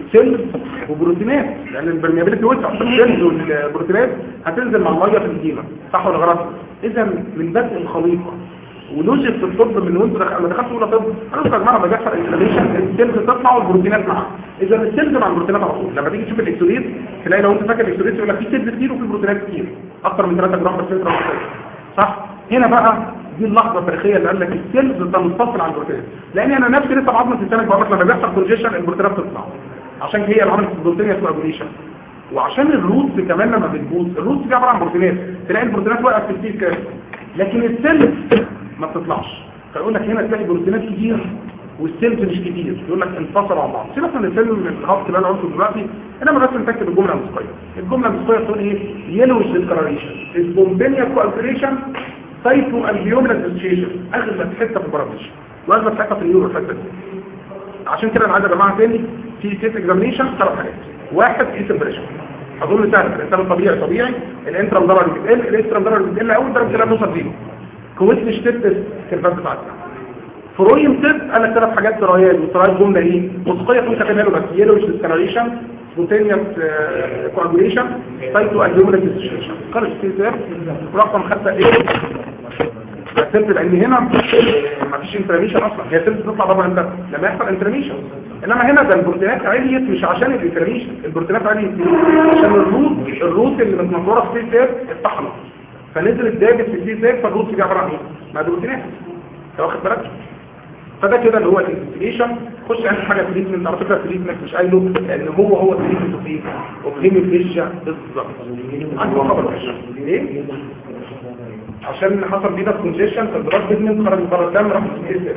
سيلز وبروتينات لان البرميابيلتي وسع السيلز والبروتينات هتنزل مع الميه في الجيمه صح ولا غلط اذا من بدء الخليقه ولوجيك في الطب من وانت دخل... لما دخلت اولى طب انا يا جماعه لما بيحصل انفلاميشن السيلز تطلع والبروتينات معاها اذا السيلز مع البروتينات على طول لما تيجي تشوف الاكسوديت تلاقي لو انت فاكر الاكسوديت يقول لك في سيلز كتير وفي بروتينات كتير اكتر من 3 جرام بس انت صح هنا بقى دي اللحظه التاريخيه اللي قال لك السيلز تنفصل عن البروتين لان انا نفسي لسه بعضمه السنه بقول لك لما بيحصل كونجيشن البروتينات بتطلع عشان هي اللي عملت البروتين كواجوليشن وعشان الروتس كمان لما بتبوظ الروتس دي عباره عن بروتينات تلاقي البروتينات واقفه في السيل كده لكن السيلز ما بتطلعش فيقول لك هنا تلاقي بروتينات كتير والسيلز مش كتير يقول لك انفصلوا عن بعض سيبك من السيل من الهبط اللي انا قلته دلوقتي انما بس نكتب الجمله المسقيه الجمله المسقيه بتقول ايه يلوش ديسكراريشن سبونتينيوس كوالكوليشن سايتو البيومنال ديسشيشن اغلب حته في البرامج واغلب حته في النيورو الحته دي عشان كده انا عايز يا جماعه تاني في تيست اكزامينشن ثلاث حاجات واحد ايس بريشر اظن سهل الانسان الطبيعي طبيعي الانترم ضرر بتقل الانترم ضرر بتقل اول درجه كده بنوصل زيرو كويس شتت الكلمات بتاعتنا فرويم تيست قال لك ثلاث حاجات سرايات وسرايات جمله ايه موسيقيه تقول كاتبها له بس يلوش ديسكنريشن سبونتينيوس كواجوليشن سايتو البيومنال ديسشيشن قال السيزر رقم خمسه ايه السيلز لان هنا ما فيش انترميشن اصلا هي السيلز بتطلع بره انت لما يحصل انترميشن انما هنا ده البروتينات عليت مش عشان الانترميشن البروتينات عليت عشان الروت الروت اللي متنطوره في السي سير اتطحنت فنزلت دابت في السي سير فالروت دي عباره عن ايه؟ ما بروتينات انت واخد بالك فده كده اللي هو الانفستيجيشن خش اهم حاجه تريتمنت على فكره تريتمنت مش قايله لان هو هو تريتمنت في وفهم الفيشة بالظبط عنده خبر وحش ايه عشان حصل بينا كونجيشن فالدراج بيزنس خرج بره الدم راح يتقفل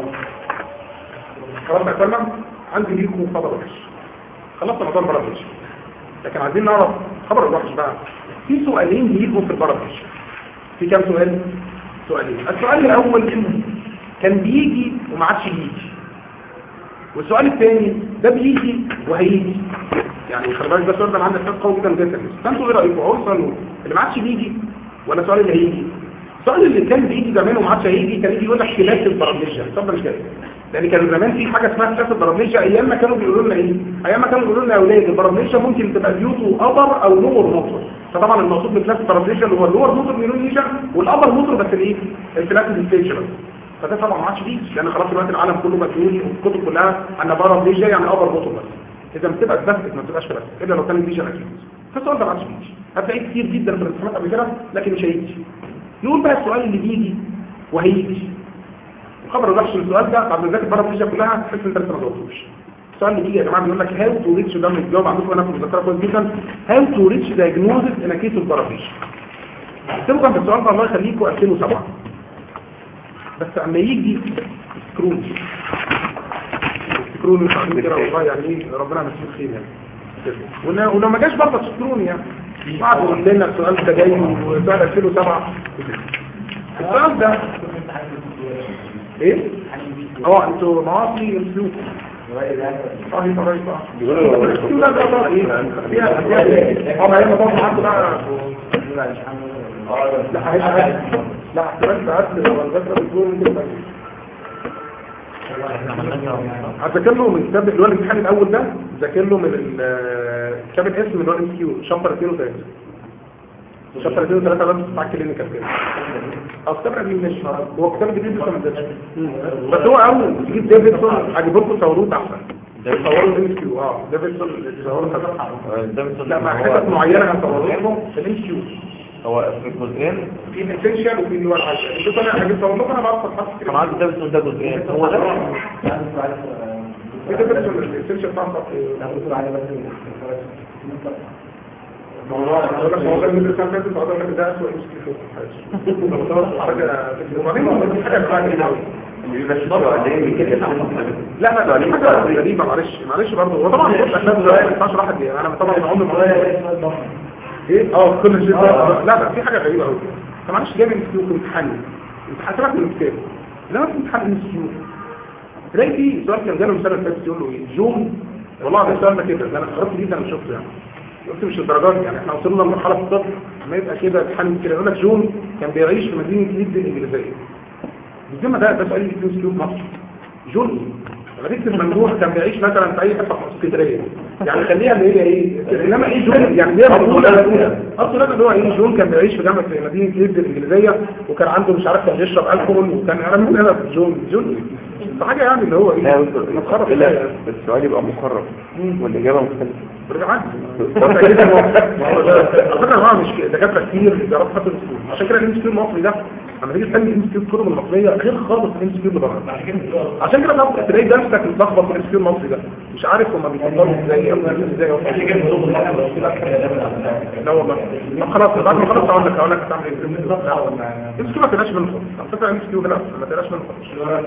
خلاص يا سلمى عندي ليكم خبر وحش خلصت موضوع البرامج لكن عايزين نعرف خبر الوحش بقى في سؤالين بيجوا في البرامج في كام سؤال سؤالين السؤال الاول كان بيجي وما عادش بيجي والسؤال الثاني ده بيجي وهيجي يعني خلي بالك ده السؤال ده عندك حاجه قوي جدا جدا فانتوا ايه رايكم اهو السؤال اللي ما عادش بيجي ولا السؤال اللي هيجي السؤال اللي كان بيجي زمان وما عادش هيجي كان يجي يقول لك خلاف البرامجيا طب ده مش كده لان كان زمان في حاجه اسمها خلاف البرامجيا ايام ما كانوا بيقولوا لنا ايه ايام ما كانوا بيقولوا لنا يا اولاد البرامجيا ممكن تبقى بيوتو ابر او لور موتور فطبعا المقصود من خلاف البرامجيا اللي هو اللور موتور نيورونيشن والابر موتور بس الايه الخلاف الستيشن فده طبعا ما عادش بيجي لان خلاص دلوقتي العالم كله مسؤول والكتب كلها ان برامجيا يعني ابر موتور بس اذا بتبقى اتثبتت ما بتبقاش بس الا لو كان الفيجن اكيد فالسؤال ده ما عادش بيجي هتلاقيه كتير جدا في الامتحانات قبل كده لكن مش هيجي نقول بقى السؤال اللي بيجي وهيجي الخبر الوحش السؤال ده بعد ما ذاكر بره الفيجن كلها تحس انت لسه ما جاوبتوش السؤال اللي بيجي يا جماعه بيقول لك هاو تو ريتش ده الجواب عندكم انا في المذكره كويس جدا هاو تو ريتش دايجنوزس ان كيس البارافيش اكتبوا كان في السؤال ده الله يخليكم 2007 بس اما يجي سكرون سكرون مش عارفين كده والله يعني ايه ربنا يمسيه خير يعني ولو ما جاش برضه سكرون يعني بعد قلنا السؤال ده جاي وسؤال 2007 السؤال ده ايه اه انتوا معاصي الفلوس اه هي طريقة اه لا لا لا ايه فيها فيها ايه اه ما هي مطار معاكم بقى لا هي لا احتمال ساعات لو البكرة بتقول كده هذاكر له من كتاب اللي هو الامتحان الاول ده ذاكر له من كتاب الاسم اللي هو ام كيو شابتر 2 و3 شابتر 2 و3 بس بتاع الكلينيكال كده او كتاب قديم مش هو كتاب جديد لسه ما نزلش بس هو اول تجيب ديفيدسون عجبكم صوروه تحت صوروا الام كيو اه ديفيدسون صوروا لا مع حتت معينه هنصوروا لهم في الام كيو هو في جزئين في الاسنشال وفي اللي هو الحاجه شوف انا هجيب صور لكم انا بعرف اتحط انا عندي ده بس ده جزئين هو ده في ديفيدسون الاسنشال بتاع اقول لك هو كان مثل كان فاتت اقول لك ده اسوء مشكله في حاجه وبعدين حاجه حاجه لا لا لا دي حاجه غريبه معلش معلش برضه هو طبعا بص احنا ما ينفعش راحت دي انا طبعا عمري ما ايه اه كل شيء لا لا في حاجه غريبه قوي انت معلش جاي من كيو امتحان انت حاسبك من الكتاب لا في امتحان من كيو تلاقي في سؤال كان جاله السنه اللي فاتت يقول له ايه جون والله ده سؤال كده ده انا استغربت جدا لما شفته يعني قلت مش الدرجات يعني احنا وصلنا لمرحله في الطب ما يبقى كده امتحان كده يقول لك جون كان بيعيش في مدينه ليدز الانجليزيه بالذمه ده ده سؤال في كيو في مصر جون لما تكتب ممدوح كان بيعيش مثلا في اي حته في اسكندريه يعني خليها اللي هي ايه انما ايه جون يعني هي مقوله الاولى اصلا اللي هو ايه جون كان بيعيش في جامعه مدينه ليدز الانجليزيه وكان عنده مش عارف كان بيشرب الكحول وكان انا من هنا في جون جون فحاجه يعني اللي هو لا ايه بس متخرج لا فيها. بس السؤال يبقى مقرب والاجابه مختلفه بالعكس هو تأكيد إن هو- هو ده- على فكره هو مش كده، دكاتره كتير بيعرفوا حتى الاسلوب عشان كده الام كيو المصري ده لما تيجي تسال الام كيو الكتب المصريه غير خالص الام كيو اللي بره عشان كده بقى تلاقي درسك متلخبط في الام كيو المصري ده مش عارف هما بيفضلوا ازاي او بيعملوا ازاي عشان كده بنقول لا لا والله طب خلاص بعد ما خلاص هقول لك هقول لك هتعمل ايه الام كيو ما تقلقش منه خالص على فكره الام كيو هنا ما تقلقش منه خالص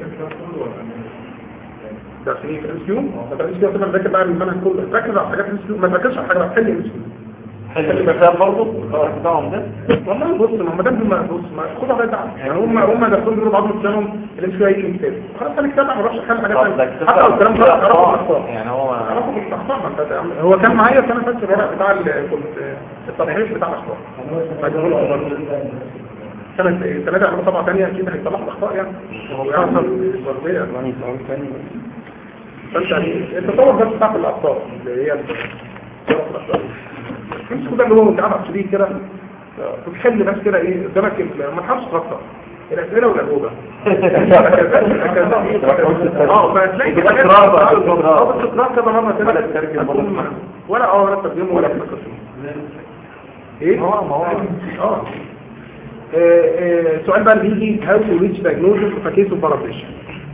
ده في الام كيو ما تقلقش كده تبقى مذاكر بقى المنهج كله ركز على حاجات الام كيو ما تركزش على حاجه بقى حل الام كيو حل المثال برضه الخرق بتاعهم ده والله بص ما هم ده ما بص ما خدها بقى تعال يعني هم هم دخلوا بيقولوا بعض الكلام اللي مش هيجي كتاب خلاص انا كتاب ما اروحش احل حاجات طب ده ثانيه حتى لو الكلام ده اعرفه بالاخطاء يعني هو اعرفه بالاخطاء ما انت هو كان معايا سنه فاتت الورق بتاع ال- كنت التصحيح بتاع الاخطاء سنه سنه ده عملوا طبعه ثانيه اكيد هيطلع الاخطاء يعني هو يعني برضيه يعني سؤال ثاني فانت يعني التطور بس بتاع الاخطاء اللي هي امسكوا ده اللي هو انت قاعد على الشريك كده بتحل بس كده ايه قدامك ال- ما تحاولش تخطط الاسئله والاجوبه اه فتلاقي في حاجات بتكرار بقى، اه بتكرار. بتكرار كذا مره كده ولا تترجم ولا هتكون- ولا اه ولا ترجمه ولا تفكر فيه ايه هو ما هو اه آه، آه، السؤال بقى اللي بيجي هاو تو ريتش دايجنوزس فكيس بارابليشن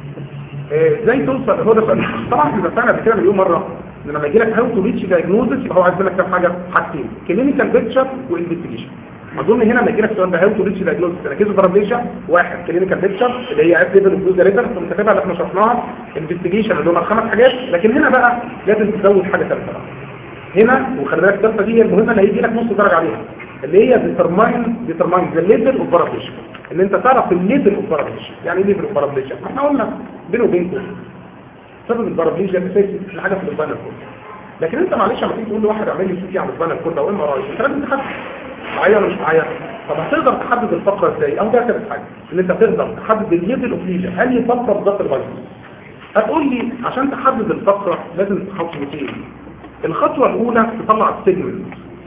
ازاي توصل هو ده سؤال طبعا احنا اتفقنا قبل كده مليون مره ان لما يجي لك هاو تو ريتش دايجنوزس يبقى هو عايز منك كام حاجه حاجتين كلينيكال بيكتشر وانفستيجيشن اظن هنا لما يجي لك السؤال ده هاو تو ريتش دايجنوزس فكيس بارابليشن واحد كلينيكال بيكتشر اللي هي اب ليفل اوف ريتر ثم كاتبها اللي احنا شرحناها انفستيجيشن اللي هم الخمس حاجات لكن هنا بقى لازم تزود حاجه ثالثه بقى هنا وخلي بالك الثالثه دي هي المهمه اللي هيجي لك نص درجه عليها اللي هي ديترماين ديترماين ذا ليفل اوف بارابليشن ان انت تعرف الليفل اوف بارابليشن يعني ايه ليفل اوف بارابليشن ما احنا قلنا بينه وبينكم سبب البارابليشن اساسي في حاجه في البانل كله لكن انت معلش لما تيجي تقول لواحد اعمل لي سيتي على البانل كله او ام ار اي انت لازم تحدد معايا ولا مش معايا طب هتقدر تحدد الفقره ازاي او ده كانت حاجه ان انت تقدر تحدد الليفل اوف ليجن هل هي فقره بالظبط الفيروس هتقول لي عشان تحدد الفقره لازم خطوتين الخطوه الاولى تطلع السيجمنت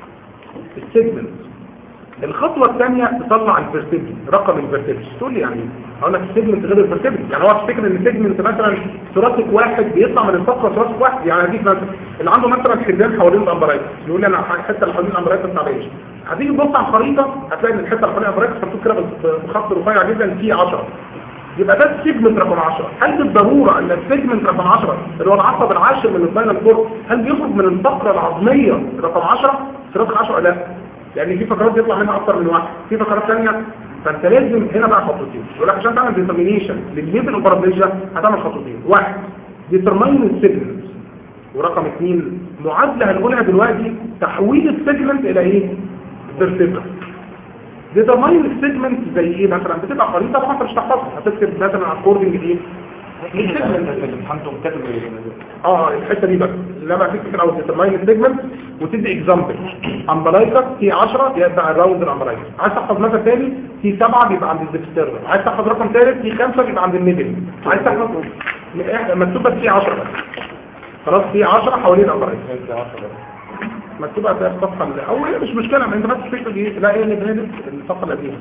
السيجمنت الخطوة الثانية تطلع الفيرتبل رقم الفيرتبل تقول لي يعني ايه؟ اقول لك السيجمنت غير الفيرتبل يعني هو تفتكر ان السيجمنت مثلا ثلاثك واحد بيطلع من الفقرة ثلاثك واحد يعني هديك مثلا اللي عنده مثلا حدان حوالين الامبرايتس يقول لي انا الحته اللي حوالين الامبرايتس ما تعبانش هتيجي تبص على الخريطة هتلاقي ان الحته اللي حوالين الامبرايتس مكتوب كده بخط رفيع جدا في 10 يبقى ده السيجمنت رقم 10 هل بالضرورة ان السيجمنت رقم 10 اللي هو العصب العاشر من الفاينل كورد هل بيخرج من الفقرة العظمية رقم 10 ثلاثة 10 لا لان في فقرات بيطلع منها اكتر من واحد في فقرات ثانيه فانت لازم هنا بقى خطوتين يقول لك عشان تعمل ديترمينيشن للليفل اوف بارابليجيا هتعمل خطوتين واحد ديترمين السيجمنت ورقم اثنين معادله هنقولها دلوقتي تحويل السيجمنت الى ايه فيرتبرا ديترمين السيجمنت زي ايه مثلا بتبقى خريطه طبعا انت مش تحفظها هتكتب مثلا اكوردنج ايه السيجمنت امتحانتم كاتب اه الحته دي بقى لما تكتب الاول ديترماين السيجمنت وتدي اكزامبل امبلايكس في 10 يبقى الراوند الامبلايكس عايز تحفظ مثلا تاني في 7 بيبقى عند الديكستيرنال عايز تحفظ رقم ثالث في 5 بيبقى عند الميدل عايز تحفظ مكتوبه في 10 بس خلاص في 10 حوالين الامبلايكس مكتوبه في الصفحه الاولى مش مشكله ما انت بس تكتب ايه لا ايه اللي الصفحه القديمه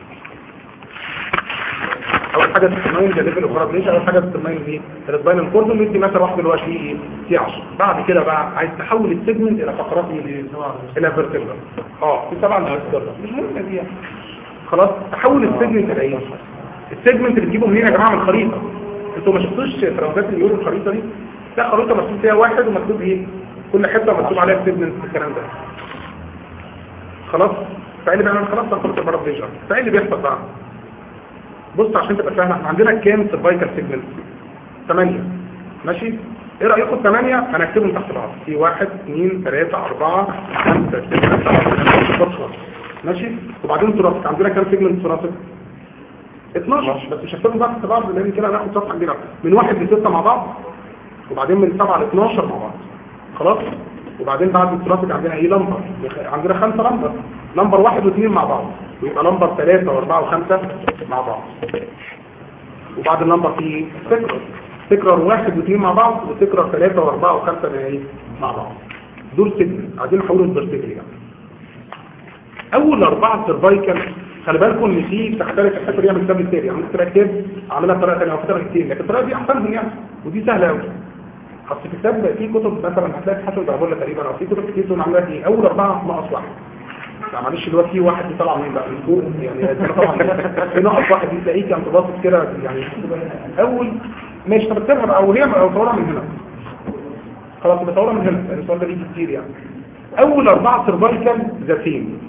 اول حاجه تسمين ده ليفل اوف ليش اول حاجه تسمين دي السباينال كورد ندي مثلا واحد دلوقتي ايه في 10 بعد كده بقى عايز تحول السيجمنت الى فقرات ايه الى فيرتيبرال اه في سبعه فيرتيبرال مش مهم دي يعني. خلاص تحول السيجمنت الى ايه السيجمنت اللي تجيبه منين يا جماعه من الخريطه انتوا ما شفتوش تراوزات اللي يقولوا الخريطه دي لا خريطه مكتوب فيها واحد ومكتوب ايه كل حته مكتوب عليها السيجمنت الكلام ده خلاص فايه اللي بيعمل خلاص تنقل المرض بيجر فايه اللي بيحصل بقى بص عشان تبقى فاهم احنا عندنا كام سيرفايكال سيجمنت 8 ماشي ايه رايكم 8 هنكتبهم تحت بعض في 1 2 3 4 5 6 7 ماشي وبعدين ثلاثي عندنا كام سيجمنت ثلاثي 12 بس مش هكتبهم بقى تحت بعض لان كده هناخد صفحه كبيره من 1 ل 6 مع بعض وبعدين من 7 ل 12 مع بعض خلاص وبعدين بعد الثلاثي عندنا ايه لمبر عندنا خمسه لمبر لمبر واحد واثنين مع بعض ويبقى لمبر ثلاثة واربعة وخمسة مع بعض وبعد اللمبر في تكرر تكرر واحد واثنين مع بعض وتكرر ثلاثة واربعة وخمسة مع ايه مع بعض دول سيجمنت عايزين نحولهم لبرسيكل يعني اول اربعة سيرفايكال خلي بالكم ان في تختلف الحته دي من كتاب التاني يعني ممكن كتاب عاملها بطريقه ثانيه او كتاب كتير لكن الطريقه دي احسنهم يعني ودي سهله قوي اصل في كتاب في كتب مثلا هتلاقي حسن العبوله تقريبا او في كتب كتير تقول عاملاها ايه اول اربعه ناقص واحد لا معلش اللي هو في واحد طلع من بقى من فوق يعني ده طبعا في ناقص واحد دي تلاقيه كان باصص كده يعني اول ماشي طب اكتبها بقى او ليه او صورها من هنا خلاص بصورها من هنا لان السؤال ده بيجي كتير يعني اول اربعه سيرفايكال ذاتين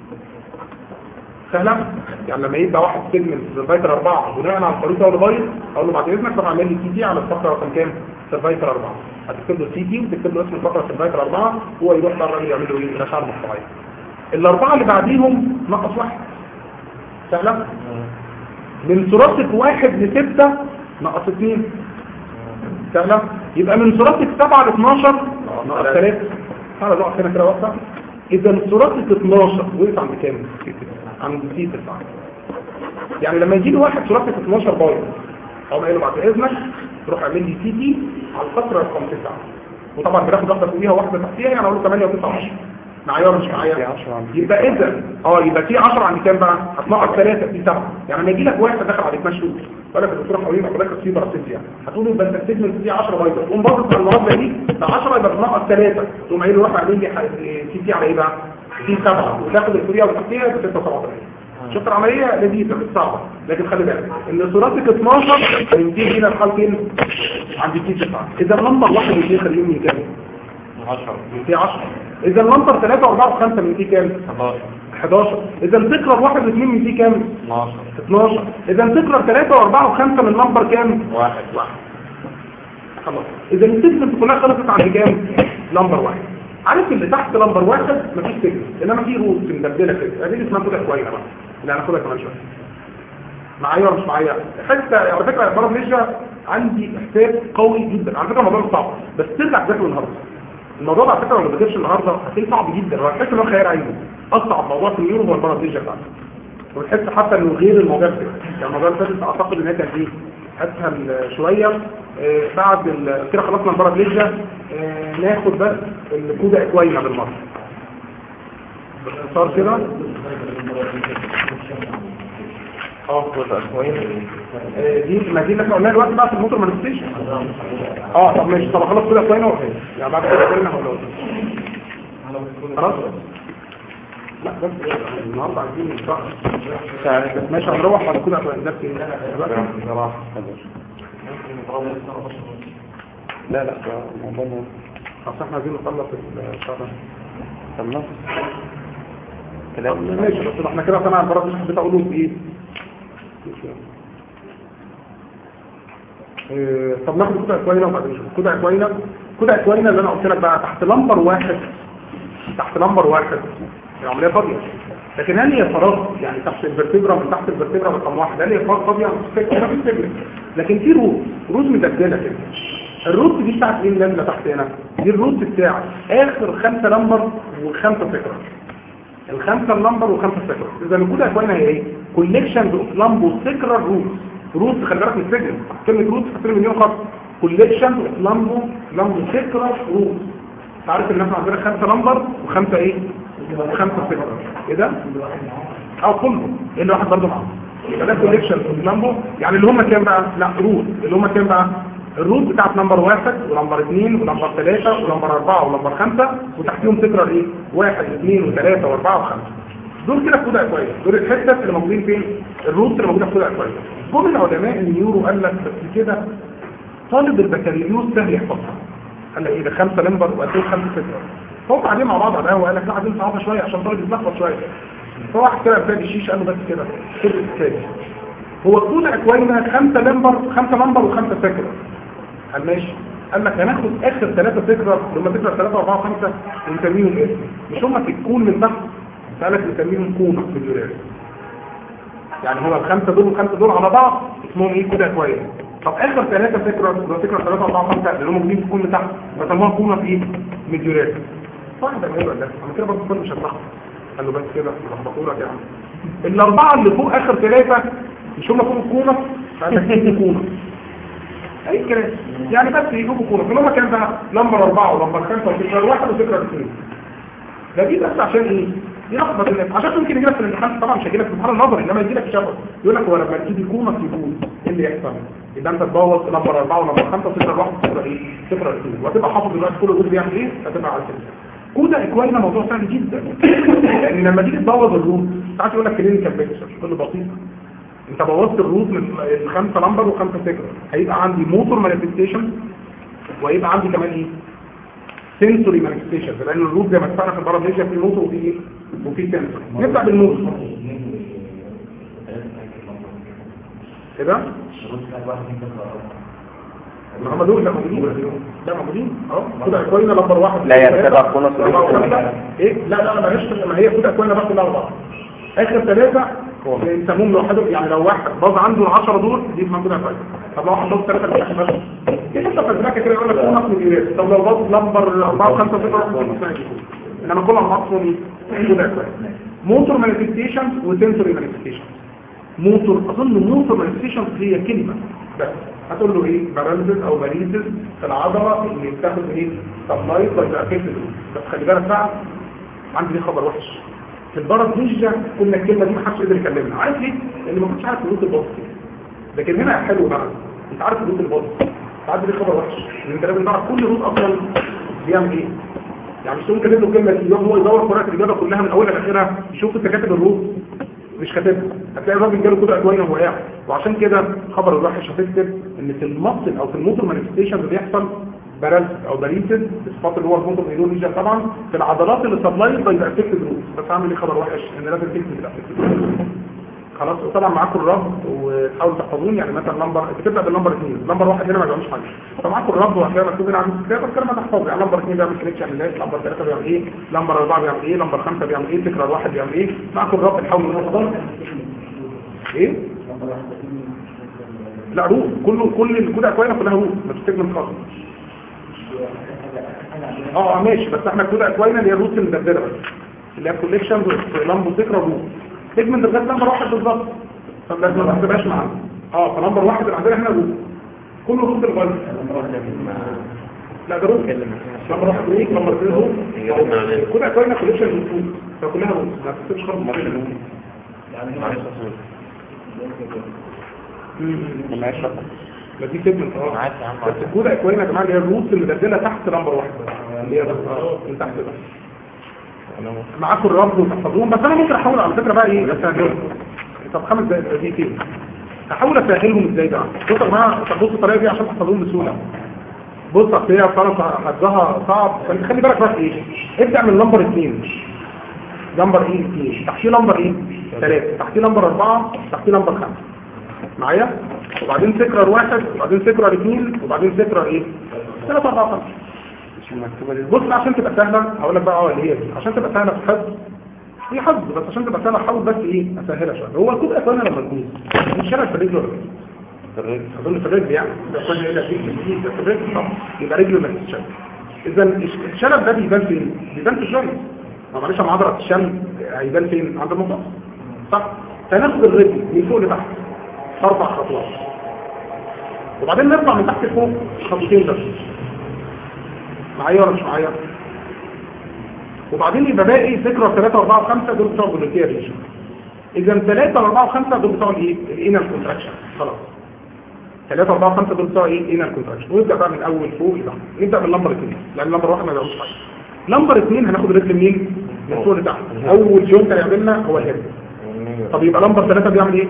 سهله يعني لما يبقى واحد سيجمنت سيرفايكال اربعه بناء على الخريطه اللي بايظ اقول له بعد اذنك روح اعمل لي سي تي على الفقره رقم كام سيرفايكال اربعه هتكتب له سي تي وتكتب له اسم الفقره سيرفايكال اربعه هو يروح بقى الراجل يعمل له ايه الاشعه المقطعيه الاربعه اللي بعديهم ناقص واحد سهله من ثلاثه واحد لسته ناقص اثنين سهله يبقى من ثلاثه سبعه ل 12 ناقص ثلاثه تعالى نقف هنا كده وقفه اذا ثلاثه 12 وقف عند كام عند سي 9 يعني لما يجي له واحد ثلاثه 12 بايظ او قايل له بعد اذنك روح اعمل لي سي تي على الفتره رقم 9 وطبعا بناخد واحده فوقيها وواحده تحتيها يعني اقول له 8 و9 10 معايا ولا مش معايا يبقى اذا اه يبقى في 10 عند كام بقى هتنقص 3 في 7 يعني لما يجي لك واحد دخل عليك مشهور ولا الدكتور حوالين حضرتك في براسيتيا هتقول له يبقى انت السيجمنت دي 10 بايظه تقوم باصص على المربع دي ده 10 يبقى بتنقص 3 تقوم قايل له روح اعمل لي سي تي على ايه بقى سي 7 وتاخد الفوريه وتحتيها ب 6 7 شفت العملية لذيذة مش صعبة لكن خلي بالك ان ثلاثة 12 هينتهي هنا الحالتين عند تي 9 اذا اللمبر واحد واثنين خليهم من كام 10 في 10 اذا اللمبر 3 و4 و5 من تي كام 11 11 اذا تكرر واحد واثنين من تي كام 12 12 اذا تكرر 3 و4 و5 من لمبر كام واحد واحد خلاص اذا السيجمنت كلها خلصت عند كام لمبر واحد عارف اللي تحت لمبر واحد مفيش سيجمنت انما في روت مدبله كده ادي اسمها كده كويسه بقى اللي هناخدها كمان شويه معايا ولا مش معايا حتى على فكره يا بره نيجا عندي احساس قوي جدا على فكره الموضوع مش صعب بس ترجع تذاكره النهارده الموضوع ده على فكره لو ما ذاكرش النهارده هتلاقيه صعب جدا هو هتحس ان هو خيال عيني اصعب موضوع في النيورو هو البارابليجيا بتاعته وتحس حتى انه غير الموضوع ده يعني الموضوع اللي فاتت اعتقد ان هي كانت ايه اسهل شويه آه بعد ال- كده خلصنا البارابليجيا آه ناخد بس الكودا اكوينا بالمره باختصار كده اه آه، دي ما دي اللي احنا قلناها دلوقتي بقى في الموتور مانيفستيشن اه طب ماشي طب خلاص كده كوينا ولا إيه؟ يعني بعد كده كوينا ولا إيه؟ خلاص لا بس النهارده عايزين نشرح ماشي هنروح بعد كده كوينا ده في لا لا ده الموضوع ده اصل احنا عايزين نخلص الشهر ده خلص كلام ماشي بس احنا كده سمع البرد مش حبيت اقوله في ايه إيه، طب ناخد كده كوينه وبعدين نشوف كده كوينه كده كوينه اللي انا قلت لك بقى تحت لمبر واحد تحت لمبر واحد العمليه فاضيه لكن هل هي فراغ يعني تحت الفرتبرا من تحت الفرتبرا رقم واحد هل هي فراغ فاضيه مش فاكر ما فيش فكره لكن في روت روت مدلله كده الروت دي بتاعت مين نازله تحت هنا دي الروت بتاعت اخر خمسه لمبر وخمسه فكره الخمسه اللمبر وخمسه سكرة اذا الوجود يا اخوانا هي ايه كوليكشن اوف لامبو سكرة روت روت خلي بالك من السجن كلمه روت في مليون خط كوليكشن اوف لامبو لامبو سكرة روت عارف ان احنا عندنا خمسه لمبر وخمسه ايه وخمسه سكرة ايه ده اه كله اللي واحد برضه معاه يبقى ده كوليكشن اوف لامبو يعني اللي هم كام بقى لا روت اللي هم كام بقى الروت بتاعت نمبر واحد ونمبر اثنين ونمبر ثلاثة ونمبر اربعة ونمبر خمسة وتحتيهم تكرر ايه واحد واثنين وثلاثة واربعة وخمسة دول كده في كودة كويس دول الحتة اللي موجودين فين الروت اللي موجودة في كودة كويس جم العلماء النيورو قال لك بس كده طالب البكالوريوس سهل يحفظها قال لك ايه ده خمسة لمبر وقتين خمسة ستة فهم قاعدين مع بعض على القهوة قال لك لا عايزين صعبة شوية عشان طالب يتلخبط شوية فواحد كده بتاع الشيش قال له بس كده كده الثاني هو الكودة اكوينة خمسة لمبر خمسة لمبر وخمسة سكرة قال ماشي قال لك هناخد اخر ثلاثة فكرة لما تكرة ثلاثة واربعة وخمسة ونسميهم اسم مش هم تكون من تحت قال لك نسميهم كونة في الجرار يعني هو الخمسة دول والخمسة دول على بعض اسمهم ايه كده كويس طب اخر ثلاثة فكرة لما تكرة ثلاثة واربعة وخمسة اللي هم موجودين في كون من تحت بسموها كونة في ايه من الجرار واحد ده ايه ولا انا كده برضه كل مش هتلخبط قال له بس كده لخبطوا لك يعني الاربعة اللي فوق اخر ثلاثة مش هم فوق الكونة فعندك ايه كونه اي كلام يعني بس يجيبوا كونه في هم كان بقى نمبر اربعه ونمبر خمسه وذكرى واحد وذكرى اثنين ده دي بس عشان ايه يلخبط الناس عشان ممكن يجي لك في الامتحان طبعا مش هيجي لك في الامتحان النظري انما يجي لك شفوي يقول لك هو لما تيجي كومه تجيبون ايه اللي يحصل يبقى انت تبوظ نمبر اربعه ونمبر خمسه وذكرى واحد وذكرى ايه ذكرى اثنين وهتبقى حافظ دلوقتي كل جزء بيعمل ايه هتبقى على كده كودا اكوالنا موضوع سهل جدا لان لما تيجي تبوظ الروت ساعات يقول لك كلينيكال بيكتشر كل بسيط انت بوظت الروت من الخمسه نمبر وخمسه سكر هيبقى عندي موتور مانيفستيشن وهيبقى عندي كمان ايه سنسوري مانيفستيشن لان الروت زي ما اتفقنا في الباراميجيا في موتور وفي ايه وفي سنسوري نبدا بالموتور كده ما هم دول لا موجودين لا موجودين اهو كده اكوالنا نمبر واحد لا يرتبع كونس أربعة وخمسة. ايه لا لا ما هيش ما هي كده اكوالنا بس الاربعه اخر ثلاثه يسموهم لوحدهم يعني لو واحد باظ عنده ال 10 دول دي موجوده كويس طب لو واحد باظ ثلاثه مش بس ايه انت فاكرك كده يقول لك كون نقص من الإيراد طب لو باظ نمبر 4 5 6 انما كل نقصهم كده كويس موتور مانيفستيشن وسنسوري مانيفستيشن موتور اظن موتور مانيفستيشن هي كلمه بس هتقول له ايه باراليزز او باريزز في العضله اللي بتاخد ايه سبلايت ولا افكتد بس خلي بالك بقى عندي ليه خبر وحش في البرد نينجا قلنا الكلمه دي ما حدش قدر يكلمنا عارف ليه؟ لان ما كنتش عارف الروت الباص لكن هنا حلو بقى انت عارف الروت الباص عارف ليه خبر وحش ان انت لازم تعرف كل روت اصلا بيعمل ايه يعني مش ممكن له كلمه اليوم هو يدور قراءه الاجابه كلها من اولها لاخرها يشوف انت كاتب الروت مش كاتبها هتلاقي الراجل جاله كده اكوانه وهو قاعد وعشان كده خبر الوحش هتكتب ان في المصل او في الموتور مانيفستيشن اللي بيحصل بارالس او باريتد الصفات اللي هو الموتور ايرونيجا طبعا في العضلات اللي سبلايد باي افكتد روت بس اعمل ايه خبر وحش ان لازم تكتب الافكتد خلاص وطبعا معاكم الرب وتحاولوا تحفظون يعني مثلا نمبر بتبدا بالنمبر 2 نمبر 1 هنا ما بيعملش حاجه فمعاكم الرب وهتلاقي مكتوب هنا عند الكتاب الكلمه تحفظ يعني نمبر 2 بيعمل كليك يعمل ايه نمبر 3 بيعمل ايه نمبر 4 بيعمل ايه نمبر 5 بيعمل ايه تكرار واحد بيعمل ايه معاكم الرب تحاولوا تحفظوا ايه لا روح كله كل الكود اكوانه كلها روح ما تستجمل خالص اه ماشي بس احنا الكود اكوانه اللي هي الروت المدبره بس اللي هي كوليكشن لامبو ذكرى روت تجمل لغايه نمبر واحد بالظبط فلازم ما تحسبهاش معانا اه فنمبر واحد اللي عندنا هنا روت كله روت الغاز لا ده روت نمبر واحد روت نمبر اثنين روت الكود اكوانه كوليكشن روت فكلها روت ما تحسبش خالص ما يشرب ما دي سيجمنت اه معاك يا عم بس الكود اكوانه يا جماعه اللي هي الروت المدلله تحت نمبر واحد اللي هي بس اه من تحت بس معاكم الرب وتحفظوهم بس انا ممكن احاول على فكره بقى ايه اسهلهم طب خمس دقائق دي كده هحاول اسهلهم ازاي بقى بصوا يا جماعه طب بصوا الطريقه دي عشان تحفظوهم بسهوله بص اصل هي فعلا حفظها صعب فانت خلي بالك بقى في ايه ابدا من نمبر اثنين نمبر ايه اثنين تحتيه نمبر ايه ثلاثه تحتيه نمبر اربعه تحتيه نمبر خمسه معايا وبعدين تكرر واحد وبعدين تكرر اثنين وبعدين تكرر ايه ثلاثه اربعه خمسه مش المكتوبة دي بص بقى عشان تبقى سهله هقول لك بقى اه اللي هي دي عشان تبقى سهله في الحفظ هي حفظ بس عشان تبقى سهله حاول بس ايه اسهلها شويه هو الكود اخوانا لما نقول مش شرط في الرجل ولا في الرجل اظن في الرجل يعني ده اخوانا هنا في جديد ده في الرجل طب يبقى رجله ما تتشل اذا الشلل ده بيبان فين بيبان في الجوينت ما معلش مع عضله الشل هيبان فين عند المنطقه صح فناخد الرجل من فوق لتحت اربع خطوات وبعدين نرفع من تحت لفوق خطوتين بس معايا ولا مش معايا وبعدين يبقى باقي ذكرى 3 و4 و5 دول بتوع الجلوتير ريشن اذا 3 و4 و5 دول بتوع الايه الانال كونتراكشن خلاص 3 و4 و5 دول بتوع ايه الانال كونتراكشن ونبدا بقى من اول فوق لتحت نبدا من نمبر 2 لان نمبر 1 ما بيعملش حاجه نمبر 2 هناخد الرجل منين من فوق لتحت اول جوينت هيعملنا هو الهيد طب يبقى نمبر 3 بيعمل ايه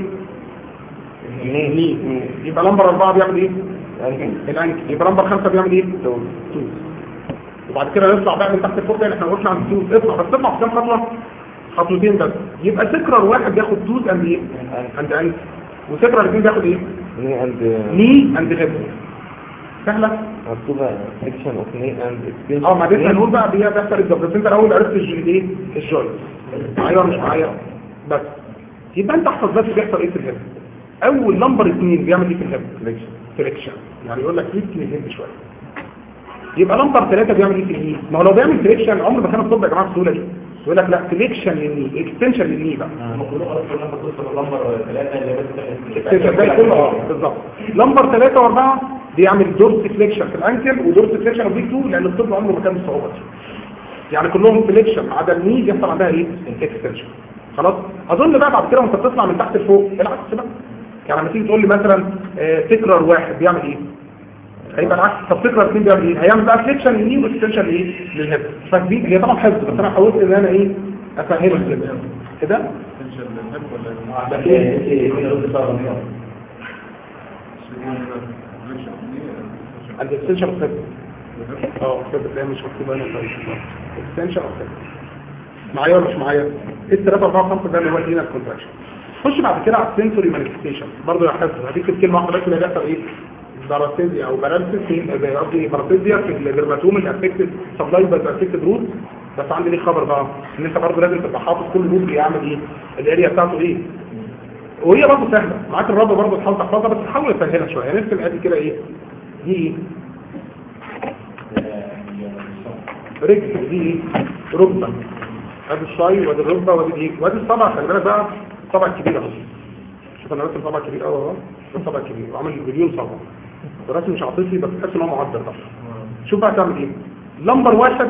ني يبقى نمبر 4 بيعمل ايه الانكل يبقى نمبر 5 بيعمل ايه توز وبعد كده نطلع بقى من تحت الفوق تاني احنا قلنا عند التوز اطلع بس تطلع في كام خطوه خطوتين بس يبقى سكرر واحد بياخد توز اند ايه اند انكل وسكرر الاثنين بياخد ايه ني اند ني اند هيب سهله مكتوبة section of knee and extension اه ما لسه of knee. هنقول بقى بيها بيحصل الجبر بس انت الاول عرفت الج- الايه الجوينت معايا ولا مش معايا بس يبقى انت احفظ بس بيحصل ايه في الهيب اول نمبر اثنين بيعمل ايه في الهيب Flexion. فريكشن يعني يقول لك يمكن يهد شويه يبقى نمبر ثلاثة بيعمل ايه في الايه ما هو لو بيعمل فريكشن عمر ما كان الطب يا جماعه بالسهوله دي يقول لك لا سليكشن للني اكستنشن للني بقى المفروض اصلا لما توصل لنمبر ثلاثة اللي بس اكستنشن ده كله اه بالظبط نمبر 3 و4 بيعمل دورس فليكشن في الانكل ودورس فليكشن في بيك 2 لان الطفل عمره ما كان بالصعوبه دي يعني كلهم فليكشن ما عدا الني بيحصل عندها ايه اكستنشن خلاص اظن بقى بعد كده وانت بتطلع من تحت لفوق العكس بقى يعني لما تيجي تقول لي مثلا آه، تكرر واحد بيعمل ايه هيبقى العكس طب تكرر اثنين بيعمل ايه هيعمل بقى فليكشن للني واكستنشن لايه للهيب فدي هي طبعا حفظ بس انا حاولت ان انا ايه افهمك كده كده ده في في رد صار الاكستنشن اوف اه كده بتلاقي مش مكتوبه هنا طيب اكستنشن اوف معايا ولا مش معايا ايه 3 4 5 ده اللي هو الانر كونتراكشن خش بعد كده على السنسوري مانيفستيشن برضه يا حفظ هديك الكلمه واحده بس اللي بيحصل ايه باراسيزيا او بارالسيس في قصدي باراسيزيا في الجرماتوم الافكتد سبلاي باي افكتد روت بس عندي ليه خبر بقى ان انت برضه لازم تبقى حافظ كل روت بيعمل ايه الاريا بتاعته ايه وهي برضه سهله معاك الرابع برضه تحاول تحفظها بس تحاول تسهلها شويه يعني نرسم ادي كده ايه دي ايه رجل دي ايه ركبه ادي الصاي وادي الركبه وادي الايه وادي الصبع خلي بالك بقى الصبع الكبير اهو شوف انا راسم صبع كبير قوي اهو ده الصبع الكبير وعامل مليون صبع الرسم مش عاطفي بس تحس ان هو معدل طبعا شوف بقى تعمل ايه لمبر واحد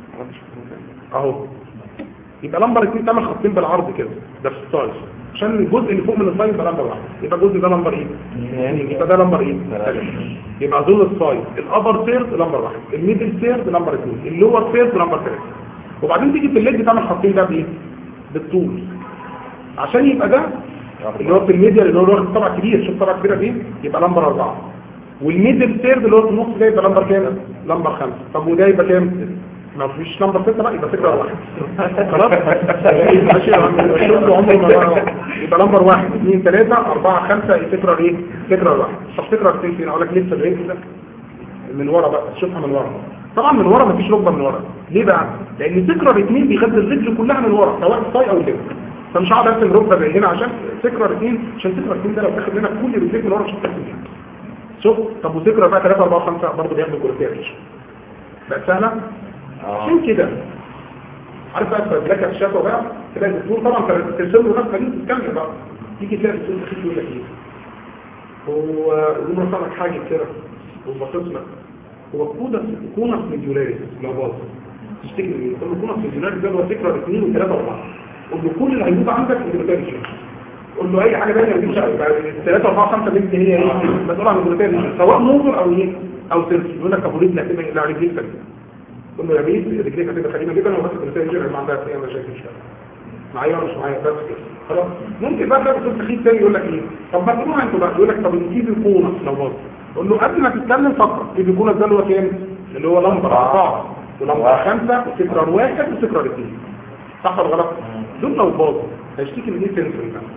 اهو يبقى لمبر اتنين تعمل خطين بالعرض كده ده في السايز عشان الجزء اللي فوق من السايز يبقى لمبر واحد يبقى الجزء ده لمبر ايه يبقى ده لمبر ايه ثلاثة. يبقى اظن السايز الابر سيرد لمبر واحد الميدل سيرد لمبر اثنين اللور سيرد لمبر ثلاثة وبعدين تيجي في الليد تعمل خطين ده بايه بالطول عشان يبقى ده اللي هو في الميديا اللي هو الورق طبعا كبير شوف طبعا كبيره دي يبقى لمبر أربعة والميدل سيرد اللي هو في النص ده يبقى لمبر كام لمبر خمسة طب وده يبقى كام ما فيش لمبر ستة بقى يبقى فكرة واحد خلاص ماشي يا عم الشغل عمره ما يبقى لمبر واحد اثنين ثلاثة أربعة خمسة فكرة ايه فكرة واحد طب فكرة اثنين فين اقول لك لسه الرينج ده من ورا بقى تشوفها من ورا طبعا من ورا مفيش ركبه من ورا ليه بقى لان فكرة الاثنين بيغذي الرجل كلها من ورا سواء الصاي او الجبل فمش هقعد ارسم ركبه زي هنا عشان فكرة اثنين عشان فكرة اثنين ده لو تاخد لنا كل رجليك من ورا مش هترسم فيها شوف طب وفكرة بقى 3 4 5 برضه بياخدوا كورتيج بقت سهله عشان كده عارف بقى بلاك الشافه بقى تلاقي الدكتور طبعا ترسم له نفسك دي تتكلم بقى تيجي تلاقي الدكتور دخل يقول لك ايه هو يقوم رفع لك حاجه كده وباصص لك هو كونس كونس ميديولاريس لو باظ تشتكي من ايه؟ تقول له كونس ميديولاريس ده هو فكره اثنين وثلاثه واربعه قول له كل اللي هيموت عندك الجلوتين قول له اي حاجه ثانيه ما تجيبش ثلاثه اربعه خمسه بنت هي ايه مسؤول عن الجلوتين سواء موتور او ايه او سيرفي يقول لك ابو رجل هتبقى لا رجليك سليمه قول له يا بيه رجليك هتبقى سليمه جدا وبس الجلوتين يرجع ما عندها اي مشاكل مش معايا ولا مش معايا بس كده خلاص ممكن بقى تلاقي دكتور تخيل تاني يقول لك ايه طب ما تروح انتوا بقى يقول لك طب نسيب الكونس لو باظ قول له قبل ما تتكلم فكر نسيب الكونس ده اللي هو كام اللي هو لمبر اربعه ولمبر خمسه وسكرر واحد وسكرر اثنين صح ولا غلط دول لو باظوا هيشتكي من ايه سنسوري بقى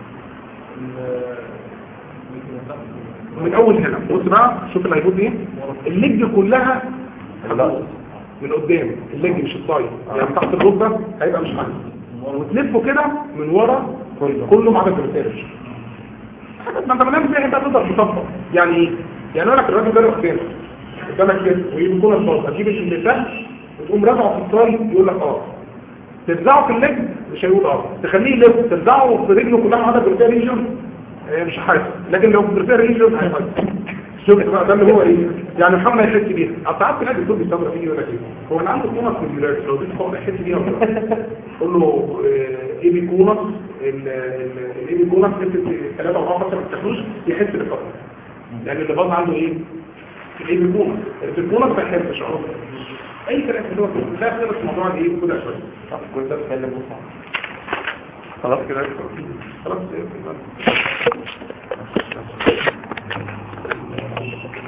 من اول هنا بص بقى شوف اللي هيبوظ ايه الليج كلها هتبوظ من قدام الليج مش الصايد يعني تحت الركبه هيبقى مش حاجه وتلفه كده من ورا كله ما عدا الكريتيرج ما انت بنام زي انت تقدر تطبق يعني ايه يعني اقول لك الراجل ده قدام قدامك كده ويكون الصوت اجيب اللسان وتقوم رافعه في الصايد يقول لك اه ترزعه في الليج مش هيقول اه تخليه يلف ترزعه في رجله كلها ما عدا الكريتيرج مش حاسس لكن لو في ريجن هيحس شفت بقى ده اللي هو ايه يعني محمد يحس بيها ساعات تلاقي الدكتور بيصبر فيه يقول لك ايه هو انا عندي كونس في الجلاد لو دي فوق يحس بيها قول له ايه بيكونس الايه بيكونس انت 3 4 5 ما تاخدوش يحس بالفرق لان اللي باظ عنده ايه ايه بيكونس البيكونس ما يحسش اهو اي كلام اللي هو لا خلص موضوع الايه كده شويه كنت بتكلم خلاص كده خلاص